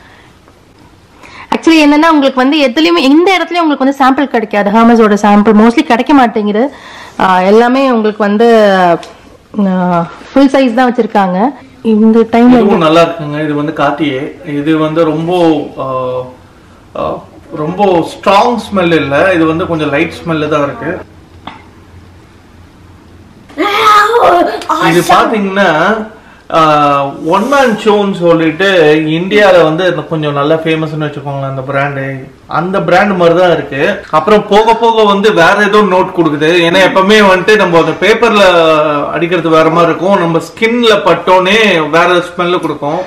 ஆக்சுவலி என்னன்னா உங்களுக்கு வந்து எதுலயுமே எந்த இடத்துலயும் உங்களுக்கு வந்து சாம்பிள் கிடைக்காது ஹார்மஸோட சாம்பிள் மோஸ்ட்லி கிடைக்க மாட்டேங்குது ஆஹ் எல்லாமே உங்களுக்கு வந்து ஃபுல் சைஸ் தான் வச்சிருக்காங்க இந்த டைம்ல இதுவும் நல்லா இருக்குங்க இது வந்து காட்டியே இது வந்து ரொம்ப ஆஹ், ஆஹ், ரொம்ப ஸ்ட்ராங் ஸ்மெல் இல்ல இது வந்து கொஞ்சம் லைட் ஸ்மெல்லு தான் இருக்கு இது பாத்தீங்கன்னா ஒன் மேன் ஷோன்னு சொல்லிட்டு இந்தியால வந்து இந்த கொஞ்சம் நல்லா ஃபேமஸ்னு வச்சுக்கோங்களேன் அந்த பிராண்டு அந்த பிராண்ட் மாதிரி தான் இருக்கு அப்புறம் போக போக வந்து வேற ஏதோ நோட் கொடுக்குது ஏன்னா எப்பவுமே வந்துட்டு நம்ம அந்த பேப்பர்ல அடிக்கிறது வேற மாதிரி இருக்கும் நம்ம ஸ்கின்ல பட்டோனே வேற ஸ்மெல்லு கொடுக்கும்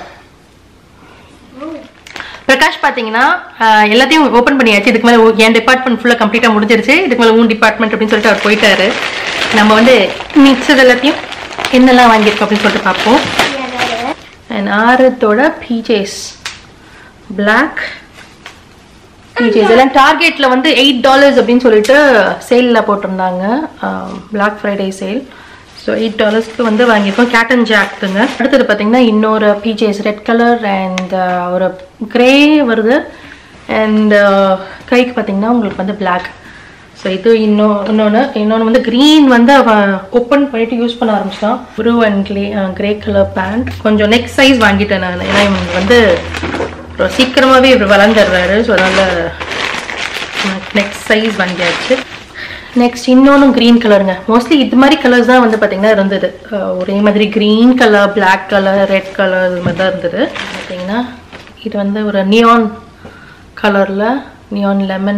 பிரகாஷ் பாத்தீங்கன்னா ஆஹ் எல்லாத்தையும் ஓபன் பண்ணியாச்சு இதுக்கு மேல உ- என் டிபார்ட்மெண்ட் ஃபுல்லா கம்ப்ளீட்டா முடிஞ்சிருச்சு இதுக்கு மேல உன் டிபார்ட்மெண்ட் அப்படின்னு சொல்லிட்டு அவர் போயிட்டாரு நம்ம வந்து மிக்சர் எல்லாத்தையும் என்னெல்லாம் வாங்கியிருக்கோம் அப்படின்னு சொல்லிட்டு பார்ப்போம் அண்ட் ஆரத்தோட பீஜேஸ் பிளாக் பீஜேஸ் எல்லாம் டார்கெட்ல வந்து எயிட் டாலர்ஸ் அப்படின்னு சொல்லிட்டு சேல்ல போட்டிருந்தாங்க Black Friday sale so eight டாலர்ஸ்க்கு வந்து வாங்கியிருக்கோம் கேட் அண்ட் ஜாக்குங்க அடுத்தது பார்த்தீங்கன்னா இன்னொரு பீஜேஸ் ரெட் கலர் அண்ட் ஒரு கிரே வருது அண்ட் கைக்கு பார்த்தீங்கன்னா உங்களுக்கு வந்து பிளாக் ஸோ இது இன்னும் இன்னொன்று இன்னொன்று வந்து க்ரீன் வந்து அவன் ஓப்பன் பண்ணிட்டு யூஸ் பண்ண ஆரம்பிச்சிட்டான் blue and clay grey colour pant கொஞ்சம் நெக் சைஸ் வாங்கிட்டேன் நான் ஏன்னா இவன் வந்து ஒரு சீக்கிரமாகவே இவர் வளர்ந்துடுறாரு ஸோ அதனால் நெக்ஸ்ட் சைஸ் வாங்கியாச்சு நெக்ஸ்ட் இன்னொன்றும் க்ரீன் கலருங்க மோஸ்ட்லி இது மாதிரி கலர்ஸ் தான் வந்து பார்த்தீங்கன்னா இருந்தது அஹ் ஒரே மாதிரி green colour Black colour red colour இது மாதிரி தான் இருந்தது பார்த்தீங்கன்னா இது வந்து ஒரு நியான் கலரில் நியான் லெமன்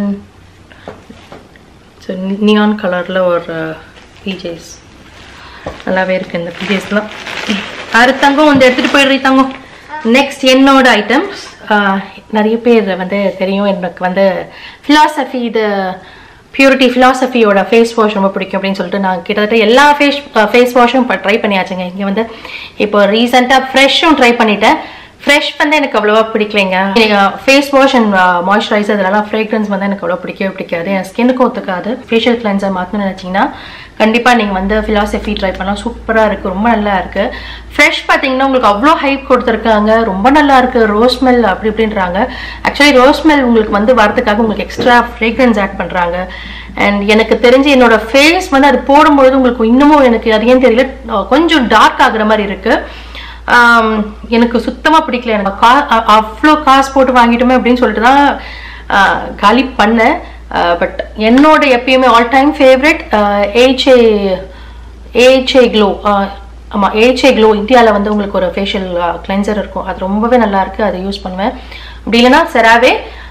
ஸோ நியான் கலரில் ஒரு பிஜேஸ் நல்லாவே இருக்கு இந்த பிஜேஸ்லாம் ஆறு தங்கம் வந்து எடுத்துகிட்டு போயிடுறீ தங்கம் நெக்ஸ்ட் என்னோட ஐட்டம்ஸ் நிறைய பேர் வந்து தெரியும் எனக்கு வந்து philosophy இது பியூரிட்டி ஃபிலாசபியோட ஃபேஸ் வாஷ் ரொம்ப பிடிக்கும் அப்படின்னு சொல்லிட்டு நான் கிட்டத்தட்ட எல்லா ஃபேஸ் ஃபேஸ் வாஷும் இப்போ ட்ரை பண்ணியாச்சுங்க இங்கே வந்து இப்போ ரீசெண்டாக ஃப்ரெஷ்ஷும் ட்ரை பண்ணிட்டேன் ஃப்ரெஷ் வந்து எனக்கு அவ்வளோவா பிடிக்கலைங்க ஃபேஸ் வாஷ் அண்ட் மாய்ஸ்சரைசர் இதெல்லாம் ஃப்ரேக்ரன்ஸ் வந்து எனக்கு அவ்வளோ பிடிக்கவே பிடிக்காது என் ஸ்கின்னுக்கும் ஒத்துக்காது ஃபேஷியல் கிளென்சர் மாற்றணும்னு நினச்சிங்கன்னா கண்டிப்பாக நீங்கள் வந்து ஃபிலாசபி ட்ரை பண்ணலாம் சூப்பராக இருக்குது ரொம்ப நல்லா இருக்குது ஃப்ரெஷ் பார்த்தீங்கன்னா உங்களுக்கு அவ்வளோ ஹைப் கொடுத்துருக்காங்க ரொம்ப நல்லா இருக்குது ரோஸ் ஸ்மெல் அப்படி இப்படின்றாங்க ஆக்சுவலி ரோஸ் ஸ்மெல் உங்களுக்கு வந்து வரதுக்காக உங்களுக்கு எக்ஸ்ட்ரா ஃப்ரேக்ரன்ஸ் ஆட் பண்ணுறாங்க அண்ட் எனக்கு தெரிஞ்சு என்னோட ஃபேஸ் வந்து அது போடும்பொழுது உங்களுக்கு இன்னமும் எனக்கு அது ஏன் தெரியல அஹ் கொஞ்சம் டார்க் ஆகுற மாதிரி இருக்குது ஆம், எனக்கு சுத்தமாக பிடிக்கல எனக்கு கா அ- அவ்வளோ காசு போட்டு வாங்கிட்டோமே அப்படின்னு சொல்லிட்டு தான் ஆ, காலி பண்ணேன் பட் என்னோட எப்பயுமே ஆல் டைம் ஃபேவரட் ஏஹே ஏஹே க்ளோ ஆமாம் ஏஹே க்ளோ இந்தியாவில் வந்து உங்களுக்கு ஒரு ஃபேஷியல் கிளென்சர் இருக்கும் அது ரொம்பவே நல்லா இருக்கு அதை யூஸ் பண்ணுவேன் அப்படி இல்லைன்னா செராவே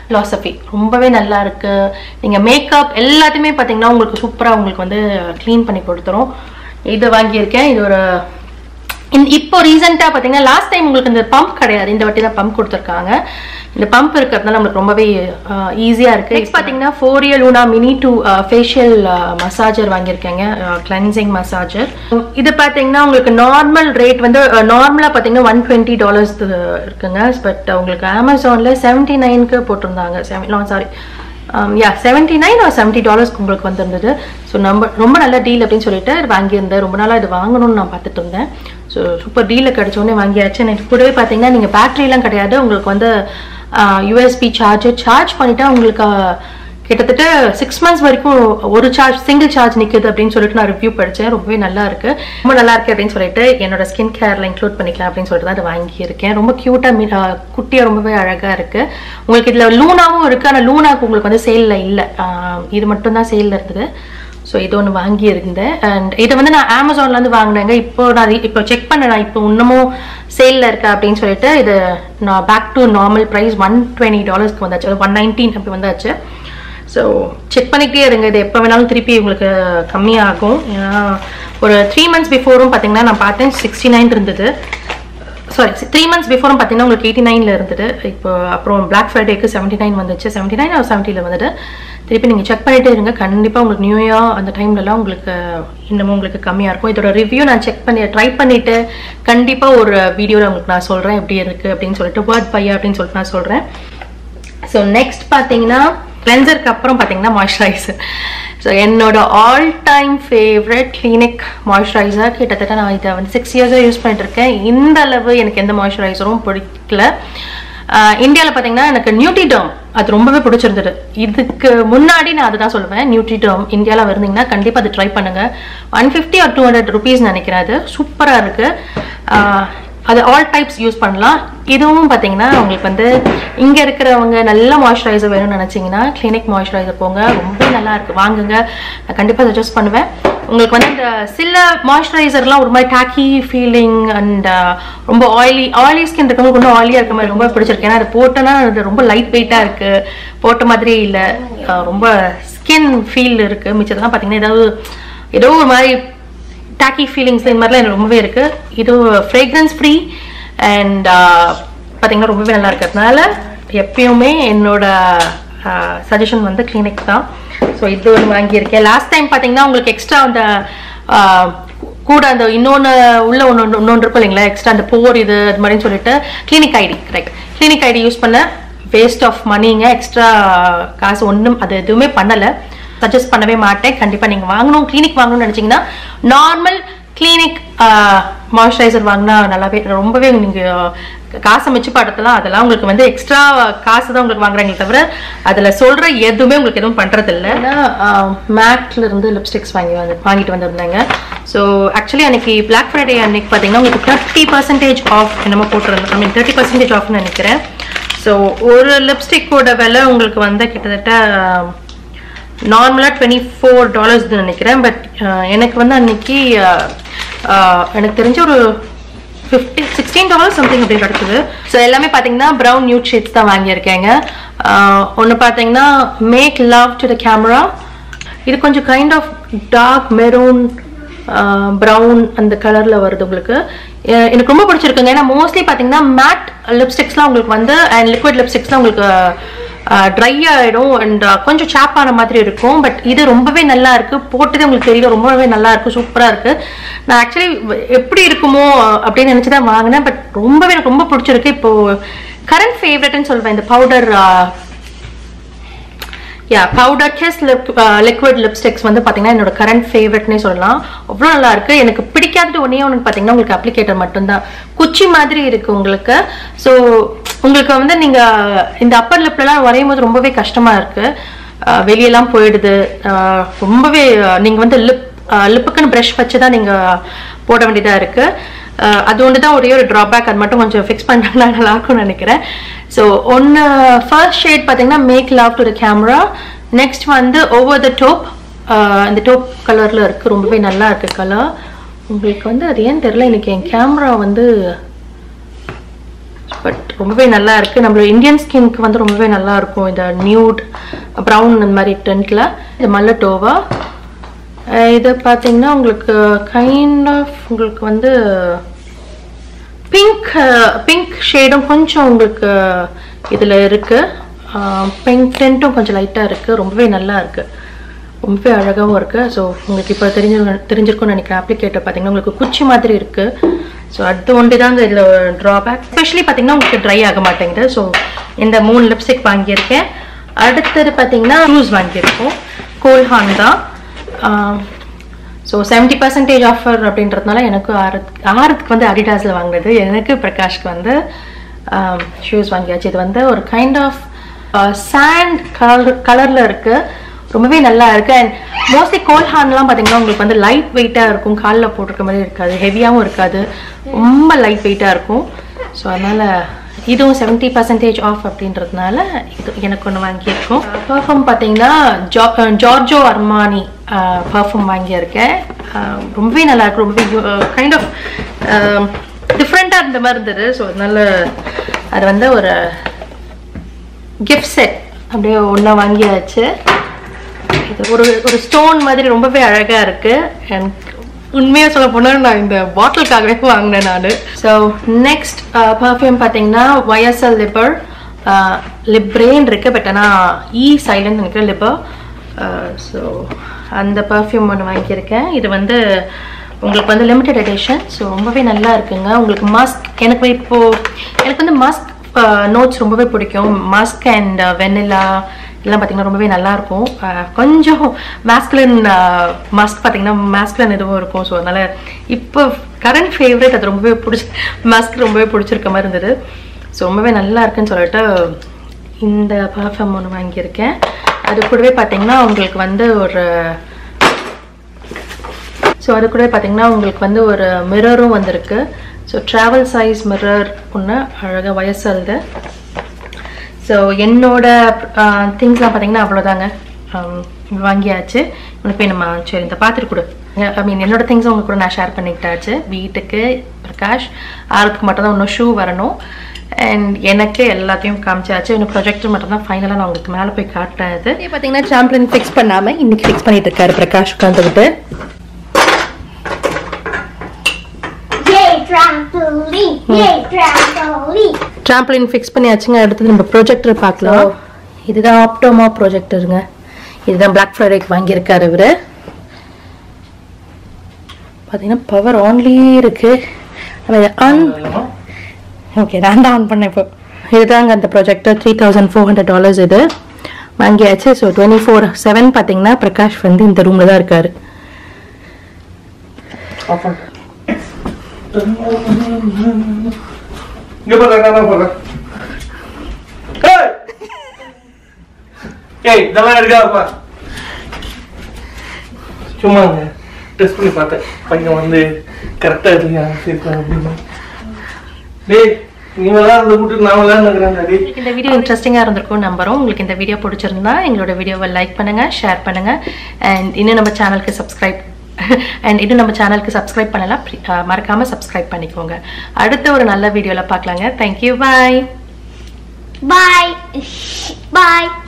philosophy ரொம்பவே நல்லா இருக்கு நீங்க மேக்கப் எல்லாத்தையுமே பார்த்தீங்கன்னா உங்களுக்கு சூப்பரா உங்களுக்கு வந்து க்ளீன் பண்ணி கொடுத்துரும் இது வாங்கியிருக்கேன் இது ஒரு இந்த- இப்போ ரீசெண்டாக பார்த்தீங்கன்னா லாஸ்ட் டைம் உங்களுக்கு இந்த பம்ப் கிடையாது இந்த வாட்டி தான் பம்ப் கொடுத்துருக்காங்க இந்த பம்ப் இருக்கிறதுனால நம்மளுக்கு ரொம்பவே ஈஸியாக இருக்குது நெக்ஸ்ட் பார்த்தீங்கன்னா Foreo Luna mini two facial massager வாங்கியிருக்கேங்க கிளென்சிங் மசாஜர் இது பார்த்தீங்கன்னா உங்களுக்கு நார்மல் ரேட் வந்து நார்மலாக பார்த்தீங்கன்னா ஒன் டுவெண்ட்டி டாலர்ஸ் இருக்குங்க பட் உங்களுக்கு அமேசானில் செவன்ட்டி நைனுக்கு போட்டிருந்தாங்க sorry yeah seventy nine or seventy டாலர்ஸ்க்கு உங்களுக்கு வந்திருந்தது ஸோ நம்ம ரொம்ப நல்ல டீல் அப்படின்னு சொல்லிட்டு வாங்கியிருந்தேன் ரொம்ப நாளாக இது வாங்கணும்னு நான் பார்த்துட்டு இருந்தேன் ஸோ சூப்பர் டீலில் கிடச்சோடனே வாங்கியாச்சு எனக்கு கூடவே பார்த்தீங்கன்னா நீங்கள் பேட்டரிலாம் கிடையாது உங்களுக்கு வந்து யூஎஸ்பி சார்ஜர் சார்ஜ் பண்ணிட்டா உங்களுக்கு ஆஹ், கிட்டத்தட்ட சிக்ஸ் மந்த்ஸ் வரைக்கும் ஒரு சார்ஜ் சிங்கிள் சார்ஜ் நிற்குது அப்படின்னு சொல்லிட்டு நான் ரிவ்யூ படித்தேன் ரொம்பவே நல்லா இருக்கு ரொம்ப நல்லா இருக்கு அப்படின்னு சொல்லிட்டு என்னோட ஸ்கின் கேர்ல இன்க்ளூட் பண்ணிக்கலாம் அப்படின்னு சொல்லிட்டு தான் அதை வாங்கியிருக்கேன் ரொம்ப க்யூட்டாக குட்டியாக ரொம்பவே அழகாக இருக்கு உங்களுக்கு இதில் லூனாவும் இருக்கு ஆனால் லூனாக்கு உங்களுக்கு வந்து சேலில் இல்லை இது மட்டும் தான் சேலில் இருந்தது ஸோ இது ஒன்று வாங்கியிருந்தேன் அண்ட் இதை வந்து நான் அமேசான்லேருந்து வாங்கினேங்க இப்போ நான் re- இப்போ செக் பண்ணேன் நான் இப்போ இன்னமும் சேலில் இருக்கா அப்படின்னு சொல்லிட்டு இது நான் back to normal price one twenty டாலர்ஸ்க்கு வந்தாச்சு ஒன் நைன்டீன் அப்படி வந்தாச்சு ஸோ செக் பண்ணிக்கிட்டே இருங்க இது எப்போ வேணாலும் திருப்பி உங்களுக்கு கம்மியாகும் ஏன்னா ஒரு த்ரீ மந்த்ஸ் பிஃபோரும் பார்த்தீங்கன்னா நான் பார்த்தேன் சிக்ஸ்டி நைன் இருந்தது சாரி த்ரீ மந்த்ஸ் பிஃபோரும் பார்த்தீங்கன்னா உங்களுக்கு எயிட்டி நைனில் இருந்தது இப்போ அப்புறம் பிளாக் ஃப்ரைடேக்கு செவன்ட்டி நைன் வந்துச்சு செவன்ட்டி நைன் ஒரு செவன்ட்டியில் வந்துட்டு திருப்பி நீங்கள் செக் பண்ணிட்டே இருங்க கண்டிப்பாக உங்களுக்கு நியூ இயர் அந்த டைம்லலாம் உங்களுக்கு இன்னமும் உங்களுக்கு கம்மியாக இருக்கும் இதோட ரிவ்யூ நான் செக் பண்ணி ட்ரை பண்ணிவிட்டு கண்டிப்பாக ஒரு வீடியோவில் உங்களுக்கு நான் சொல்கிறேன் எப்படி இருக்குது அப்படின்னு சொல்லிட்டு வேர்ட் பையா அப்படின்னு சொல்லிட்டு நான் சொல்கிறேன் ஸோ நெக்ஸ்ட் பார்த்தீங்கன்னா கிளென்சருக்கு அப்புறம் பார்த்தீங்கன்னா மாய்ஸ்சரைசர் ஸோ என்னோட all time favourite Clinique moisturiser கிட்டத்தட்ட நான் இதை வந்து சிக்ஸ் இயர்ஸாக யூஸ் பண்ணிட்டு இருக்கேன் இந்த அளவு எனக்கு எந்த மாய்ஸ்சரைசரும் பிடிக்கல இந்தியாவில் பார்த்தீங்கன்னா எனக்கு நியூட்ரிடர்ம் அது ரொம்பவே பிடிச்சிருந்தது இதுக்கு முன்னாடி நான் அதுதான் சொல்லுவேன் நியூட்ரிடர்ம் இந்தியாவில் இருந்தீங்கன்னா கண்டிப்பாக அது ட்ரை பண்ணுங்க one fifty or two hundred rupees நினைக்கிறேன் அது சூப்பராக இருக்குது அது ஆல் டைப்ஸ் யூஸ் பண்ணலாம் இதுவும் பார்த்தீங்கன்னா உங்களுக்கு வந்து இங்கே இருக்கிறவங்க நல்ல மாய்ஸ்சரைசர் வேணும்னு நினச்சிங்கன்னா கிளினிக் மாய்ஸ்சரைசர் போங்க ரொம்ப நல்லா இருக்கு வாங்குங்க நான் கண்டிப்பாக சஜஸ்ட் பண்ணுவேன் உங்களுக்கு வந்து இந்த சில மாய்ஸ்சரைசர்லாம் ஒரு மாதிரி டாக்கி ஃபீலிங் அண்ட் ரொம்ப ஆயிலி ஆயிலி ஸ்கின் இருக்கவங்களுக்கு இன்னும் ஆயிலியாக இருக்க மாதிரி ரொம்ப பிடிச்சிருக்கு ஏன்னா அது போட்டோன்னா அது ரொம்ப லைட் வெயிட்டாக இருக்கு போட்ட மாதிரியே இல்லை ரொம்ப ஸ்கின் ஃபீல் இருக்கு மிச்சதெல்லாம் பார்த்தீங்கன்னா ஏதாவது ஏதோ ஒரு மாதிரி டாக்கி ஃபீலிங்ஸ் இந்த மாதிரிலாம் எனக்கு ரொம்பவே இருக்கு இது ஃப்ரேக்ரன்ஸ் ஃப்ரீ அண்ட் பார்த்தீங்கன்னா ரொம்பவே நல்லா இருக்கிறதுனால எப்பயுமே என்னோட சஜஷன் வந்து கிளினிக் தான் ஸோ இது ஒன்று வாங்கியிருக்கேன் லாஸ்ட் டைம் பார்த்தீங்கன்னா உங்களுக்கு எக்ஸ்ட்ரா அந்த ஆஹ், கூட அந்த இன்னொன்று உள்ள ஒன்று இன்னொன்று இருக்கும் இல்லைங்களா எக்ஸ்ட்ரா அந்த போர் இது அது மாதிரின்னு சொல்லிட்டு Clinique ID correct Clinique ID use பண்ண வேஸ்ட் ஆஃப் மணிங்க எக்ஸ்ட்ரா காசு ஒன்றும் அது எதுவுமே பண்ணலை சஜஸ்ட் பண்ணவே மாட்டேன் கண்டிப்பாக நீங்கள் வாங்கணும் கிளினிக் வாங்கணும்னு நினச்சிங்கன்னா நார்மல் கிளினிக் மாய்ஸ்சரைசர் வாங்கினா நல்லாவே ரொம்பவே நீங்கள் காசை மிச்ச படத்தெல்லாம் அதெல்லாம் உங்களுக்கு வந்து எக்ஸ்ட்ரா காசு தான் உங்களுக்கு வாங்குறாங்களே தவிர அதில் சொல்கிற எதுவுமே உங்களுக்கு எதுவும் பண்ணுறதில்ல மேக்ல இருந்து லிப்ஸ்டிக்ஸ் வாங்கி வந்து வாங்கிட்டு வந்திருந்தாங்க ஸோ ஆக்சுவலி அன்னைக்கு பிளாக் ஃப்ரைடே அன்னைக்கு பார்த்தீங்கன்னா உங்களுக்கு தேர்ட்டி பர்சன்டேஜ் ஆஃப் என்னமோ போட்டிருந்தேன் ஐ மீன் தேர்ட்டி பர்சன்டேஜ் ஆஃப்னு நினைக்கிறேன் ஸோ ஒரு லிப்ஸ்டிக்கோட விலை உங்களுக்கு வந்து கிட்டத்தட்ட நார்மலாக டுவெண்ட்டி ஃபோர் டாலர்ஸ் நினைக்கிறேன் பட் எனக்கு வந்து அன்னைக்கு அஹ், அஹ், எனக்கு தெரிஞ்ச ஒரு ஃபிஃப்டி சிக்ஸ்டீன் டாலர்ஸ் சம்திங் அப்படி கிடச்சிது ஸோ எல்லாமே பார்த்தீங்கன்னா ப்ரௌன் நியூட் ஷேட்ஸ் தான் வாங்கியிருக்கேங்க ஒன்று பார்த்தீங்கன்னா make love to the camera இது கொஞ்சம் kind of dark maroon brown அந்த கலரில் வருது உங்களுக்கு அஹ் எனக்கு ரொம்ப பிடிச்சிருக்குங்க ஏன்னா மோஸ்ட்லி பார்த்தீங்கன்னா மேட் லிப்ஸ்டிக்ஸ்லாம் உங்களுக்கு வந்து அண்ட் லிக்விட் லிப்ஸ்டிக்ஸ்லாம் உங்களுக்கு ட்ரை ஆகிடும் அண்ட் கொஞ்சம் சாப் ஆன மாதிரி இருக்கும் பட் இது ரொம்பவே நல்லா இருக்கு போட்டதே உங்களுக்கு தெரியல ரொம்பவே நல்லா இருக்கு சூப்பராக இருக்கு நான் ஆக்சுவலி எப்படி இருக்குமோ அப்படின்னு நினச்சி தான் வாங்கினேன் பட் ரொம்பவே எனக்கு ரொம்ப பிடிச்சிருக்கு இப்போ கரண்ட் ஃபேவரட்னு சொல்வேன் இந்த powder yeah powder kiss lip liquid lipsticks வந்து பார்த்தீங்கன்னா என்னோட கரண்ட் ஃபேவரட்னே சொல்லலாம் அவ்வளோ நல்லா இருக்கு எனக்கு பிடிக்காதது ஒன்றே ஒன்று பார்த்தீங்கன்னா உங்களுக்கு அப்ளிகேட்டர் மட்டும்தான் குச்சி மாதிரி இருக்கு உங்களுக்கு ஸோ உங்களுக்கு வந்து நீங்க இந்த அப்பர் லிப்லலாம் வரையும் போது ரொம்பவே கஷ்டமா இருக்கு அஹ் வெளியெல்லாம் போயிடுது அஹ் ரொம்பவே அஹ் நீங்க வந்து லிப் லிப்புக்குன்னு ப்ரஷ் வச்சு தான் நீங்க போட வேண்டியதா இருக்கு அஹ் அது ஒன்று தான் ஒரே ஒரு ட்ராபேக் அது மட்டும் கொஞ்சம் ஃபிக்ஸ் பண்ணாங்கன்னா நல்லா இருக்கும்னு நினைக்கிறேன் ஸோ ஒன்று ஃபர்ஸ்ட் ஷேட் பார்த்தீங்கன்னா make love to the camera next வந்து ஓவர் த டோப் இந்த டோப் கலரில் இருக்குது ரொம்பவே நல்லா இருக்கு கலர் உங்களுக்கு வந்து அது ஏன் தெரில எனக்கு என் கேமரா வந்து பட் ரொம்பவே நல்லா இருக்கு நம்மளோட இந்தியன் ஸ்கின்க்கு வந்து ரொம்பவே நல்லா இருக்கும் இந்த நியூட் ப்ரௌன் இந்த மாதிரி டென்ட்ல இது மல்லட்டோவா அஹ் இது பார்த்தீங்கன்னா உங்களுக்கு கைண்ட் ஆஃப் உங்களுக்கு வந்து பிங்க் பிங்க் ஷேடும் கொஞ்சம் உங்களுக்கு இதில் இருக்கு பிங்க் டென்ட்டும் கொஞ்சம் லைட்டாக இருக்கு ரொம்பவே நல்லா இருக்கு ரொம்பவே அழகாகவும் இருக்கு ஸோ உங்களுக்கு இப்போ தெரிஞ்சு தெரிஞ்சிருக்கும்னு நினைக்கிறேன் அப்ளிகேட்டர் பார்த்தீங்கன்னா உங்களுக்கு குச்சி மாதிரி இருக்கு ஸோ அது ஒன்று தாங்க இதில் ட்ராபேக் ஸ்பெஷலி பார்த்தீங்கன்னா உங்களுக்கு ட்ரை ஆக மாட்டேங்குது ஸோ இந்த மூணு லிப்ஸ்டிக் வாங்கியிருக்கேன் அடுத்தது பார்த்தீங்கன்னா ஷூஸ் வாங்கியிருக்கோம் கோல்ஹான் தான் ஸோ செவன்ட்டி பர்சன்டேஜ் ஆஃபர் அப்படின்றதுனால எனக்கு ஆறதுக்கு ஆறதுக்கு வந்து அடிடாஸில் வாங்கினது எனக்கு பிரகாஷ்க்கு வந்து ஷூஸ் வாங்கியாச்சு இது வந்து ஒரு கைண்ட் ஆஃப் சாண்ட் கலர் கலரில் இருக்குது ரொம்பவே நல்லா இருக்கு அண்ட் மோஸ்ட்லி கோல்ஹான்லாம் பார்த்தீங்கன்னா உங்களுக்கு வந்து லைட் வெயிட்டாக இருக்கும் காலில் போட்டிருக்க மாதிரி இருக்காது ஹெவியாகவும் இருக்காது ரொம்ப லைட் வெயிட்டாக இருக்கும் ஸோ அதனால் இதுவும் செவன்ட்டி பர்சன்டேஜ் ஆஃப் அப்படின்றதுனால இது எனக்கு ஒன்று வாங்கியிருக்கோம் பர்ஃப்யூம் பார்த்தீங்கன்னா ஜா ஜார்ஜோ அர்மானி பர்ஃப்யூம் வாங்கியிருக்கேன் அஹ் ரொம்பவே நல்லா இருக்கு ரொம்பவே கைண்ட் ஆஃப் டிஃப்ரெண்ட்டாக இருந்த மாதிரி இருந்தது ஸோ அதனால அது வந்து ஒரு கிஃப்ட் செட் அப்படியே ஒன்றா வாங்கியாச்சு இது ஒரு ஒரு ஸ்டோன் மாதிரி ரொம்பவே அழகா இருக்கு எனக்கு உண்மையாக சொல்ல போனால் நான் இந்த பாட்டிலுக்காகவே வாங்கினேன் நான் ஸோ நெக்ஸ்ட் பர்ஃப்யூம் பார்த்தீங்கன்னா ஒயசல் லிப்பர் லிப்ரேன் இருக்கு பட் ஆனால் இ சைலண்ட் நினைக்கிறேன் லிப்பர் ஸோ அந்த பர்ஃப்யூம் ஒன்று வாங்கியிருக்கேன் இது வந்து உங்களுக்கு வந்து லிமிடெட் எடிஷன் ஸோ ரொம்பவே நல்லா இருக்குங்க உங்களுக்கு மாஸ்க் எனக்கு இப்போ எனக்கு வந்து மாஸ்க் நோட்ஸ் ரொம்பவே பிடிக்கும் மாஸ்க் அண்ட் வெனிலா எல்லாம் பார்த்தீங்கன்னா ரொம்பவே நல்லா இருக்கும் அஹ் கொஞ்சம் மாஸ்குலின் மாஸ்க் பார்த்தீங்கன்னா மாஸ்குலின் இதுவும் இருக்கும் ஸோ அதனால இப்போ கரண்ட் ஃபேவரட் அது ரொம்பவே பிடிச்சி மாஸ்க் ரொம்பவே பிடிச்சிருக்க மாதிரி இருந்தது ஸோ ரொம்பவே நல்லா இருக்குன்னு சொல்லிட்டு இந்த பர்ஃப்யூம் ஒன்று வாங்கியிருக்கேன் அது கூடவே பார்த்தீங்கன்னா உங்களுக்கு வந்து ஒரு ஸோ அது கூட பார்த்தீங்கன்னா உங்களுக்கு வந்து ஒரு மிரரும் வந்திருக்கு ஸோ ட்ராவல் சைஸ் மிரர் ஒன்று அழகாக வயசல்து ஸோ என்னோட திங்ஸ்லாம் பார்த்தீங்கன்னா அவ்வளோதாங்க ஆம், வாங்கியாச்சு உனக்கு போய் நம்ம சரி இந்த பார்த்துட்டு கொடு ஐ மீன் என்னோட திங்ஸ் உங்களுக்கு கூட நான் ஷேர் பண்ணிக்கிட்டாச்சு வீட்டுக்கு பிரகாஷ் ஆறுக்கு மட்டும் தான் இன்னும் ஷூ வரணும் அண்ட் எனக்கு எல்லாத்தையும் காமிச்சாச்சு இன்னும் ப்ரொஜெக்டர் மட்டும் தான் ஃபைனலாக நான் உங்களுக்கு மேலே போய் காட்டுறேன் இது பார்த்தீங்கன்னா சாம்பிளின் ஃபிக்ஸ் பண்ணாமல் இன்னைக்கு ஃபிக்ஸ் பண்ணிட்டு இருக்காரு பிரகாஷ் உட்காந்துக்கிட்டு Yay, trampoline! Yay, trampoline! Trampoline fix பண்ணியாச்சுங்க அடுத்தது நம்ம ப்ரொஜெக்டர் பார்க்கலாம் இதுதான் ஆப்டோமா ப்ரொஜெக்டருங்க இதுதான் பிளாக் ஃப்ரைடேக்கு வாங்கியிருக்காரு இவர் பார்த்தீங்கன்னா பவர் ஆன்லேயே இருக்கு நம்ம இதை ஆன் ஓகே நான் தான் ஆன் பண்ணேன் இப்போ இதுதாங்க அந்த projector three thousand four hundred dollars இது வாங்கியாச்சு ஸோ டுவெண்ட்டி ஃபோர் செவன் பார்த்தீங்கன்னா பிரகாஷ் வந்து இந்த ரூமில் தான் இருக்காரு இங்க பாரு நான் போறேன் ஏய் ஏய் இதெல்லாம் எடுக்காதப்பா சும்மா டெஸ்ட் பண்ணி பார்த்தேன் பையன் வந்து கரெக்டா இல்லையா சேர்க்கலாம் அப்படின்னு டேய் நீ விளாட்றத விட்டு நான் விளாட்னுக்கிறேன் டேய் உங்களுக்கு இந்த வீடியோ இன்ட்ரெஸ்டிங்காக இருந்திருக்கும் நம்புறோம் உங்களுக்கு இந்த வீடியோ பிடிச்சிருந்தா எங்களோட வீடியோவை லைக் பண்ணுங்க ஷேர் பண்ணுங்க அண்ட் இன்னும் நம்ம சேனலுக்கு சப்ஸ்கிரைப் அண்ட் இன்னும் நம்ம சேனலுக்கு சப்ஸ்கிரைப் பண்ணலாம் ப்ளீ- அஹ் மறக்காம சப்ஸ்கிரைப் பண்ணிக்கோங்க அடுத்த ஒரு நல்ல வீடியோவில் பார்க்கலாங்க தேங்க்யூ பாய் Bye. Bye.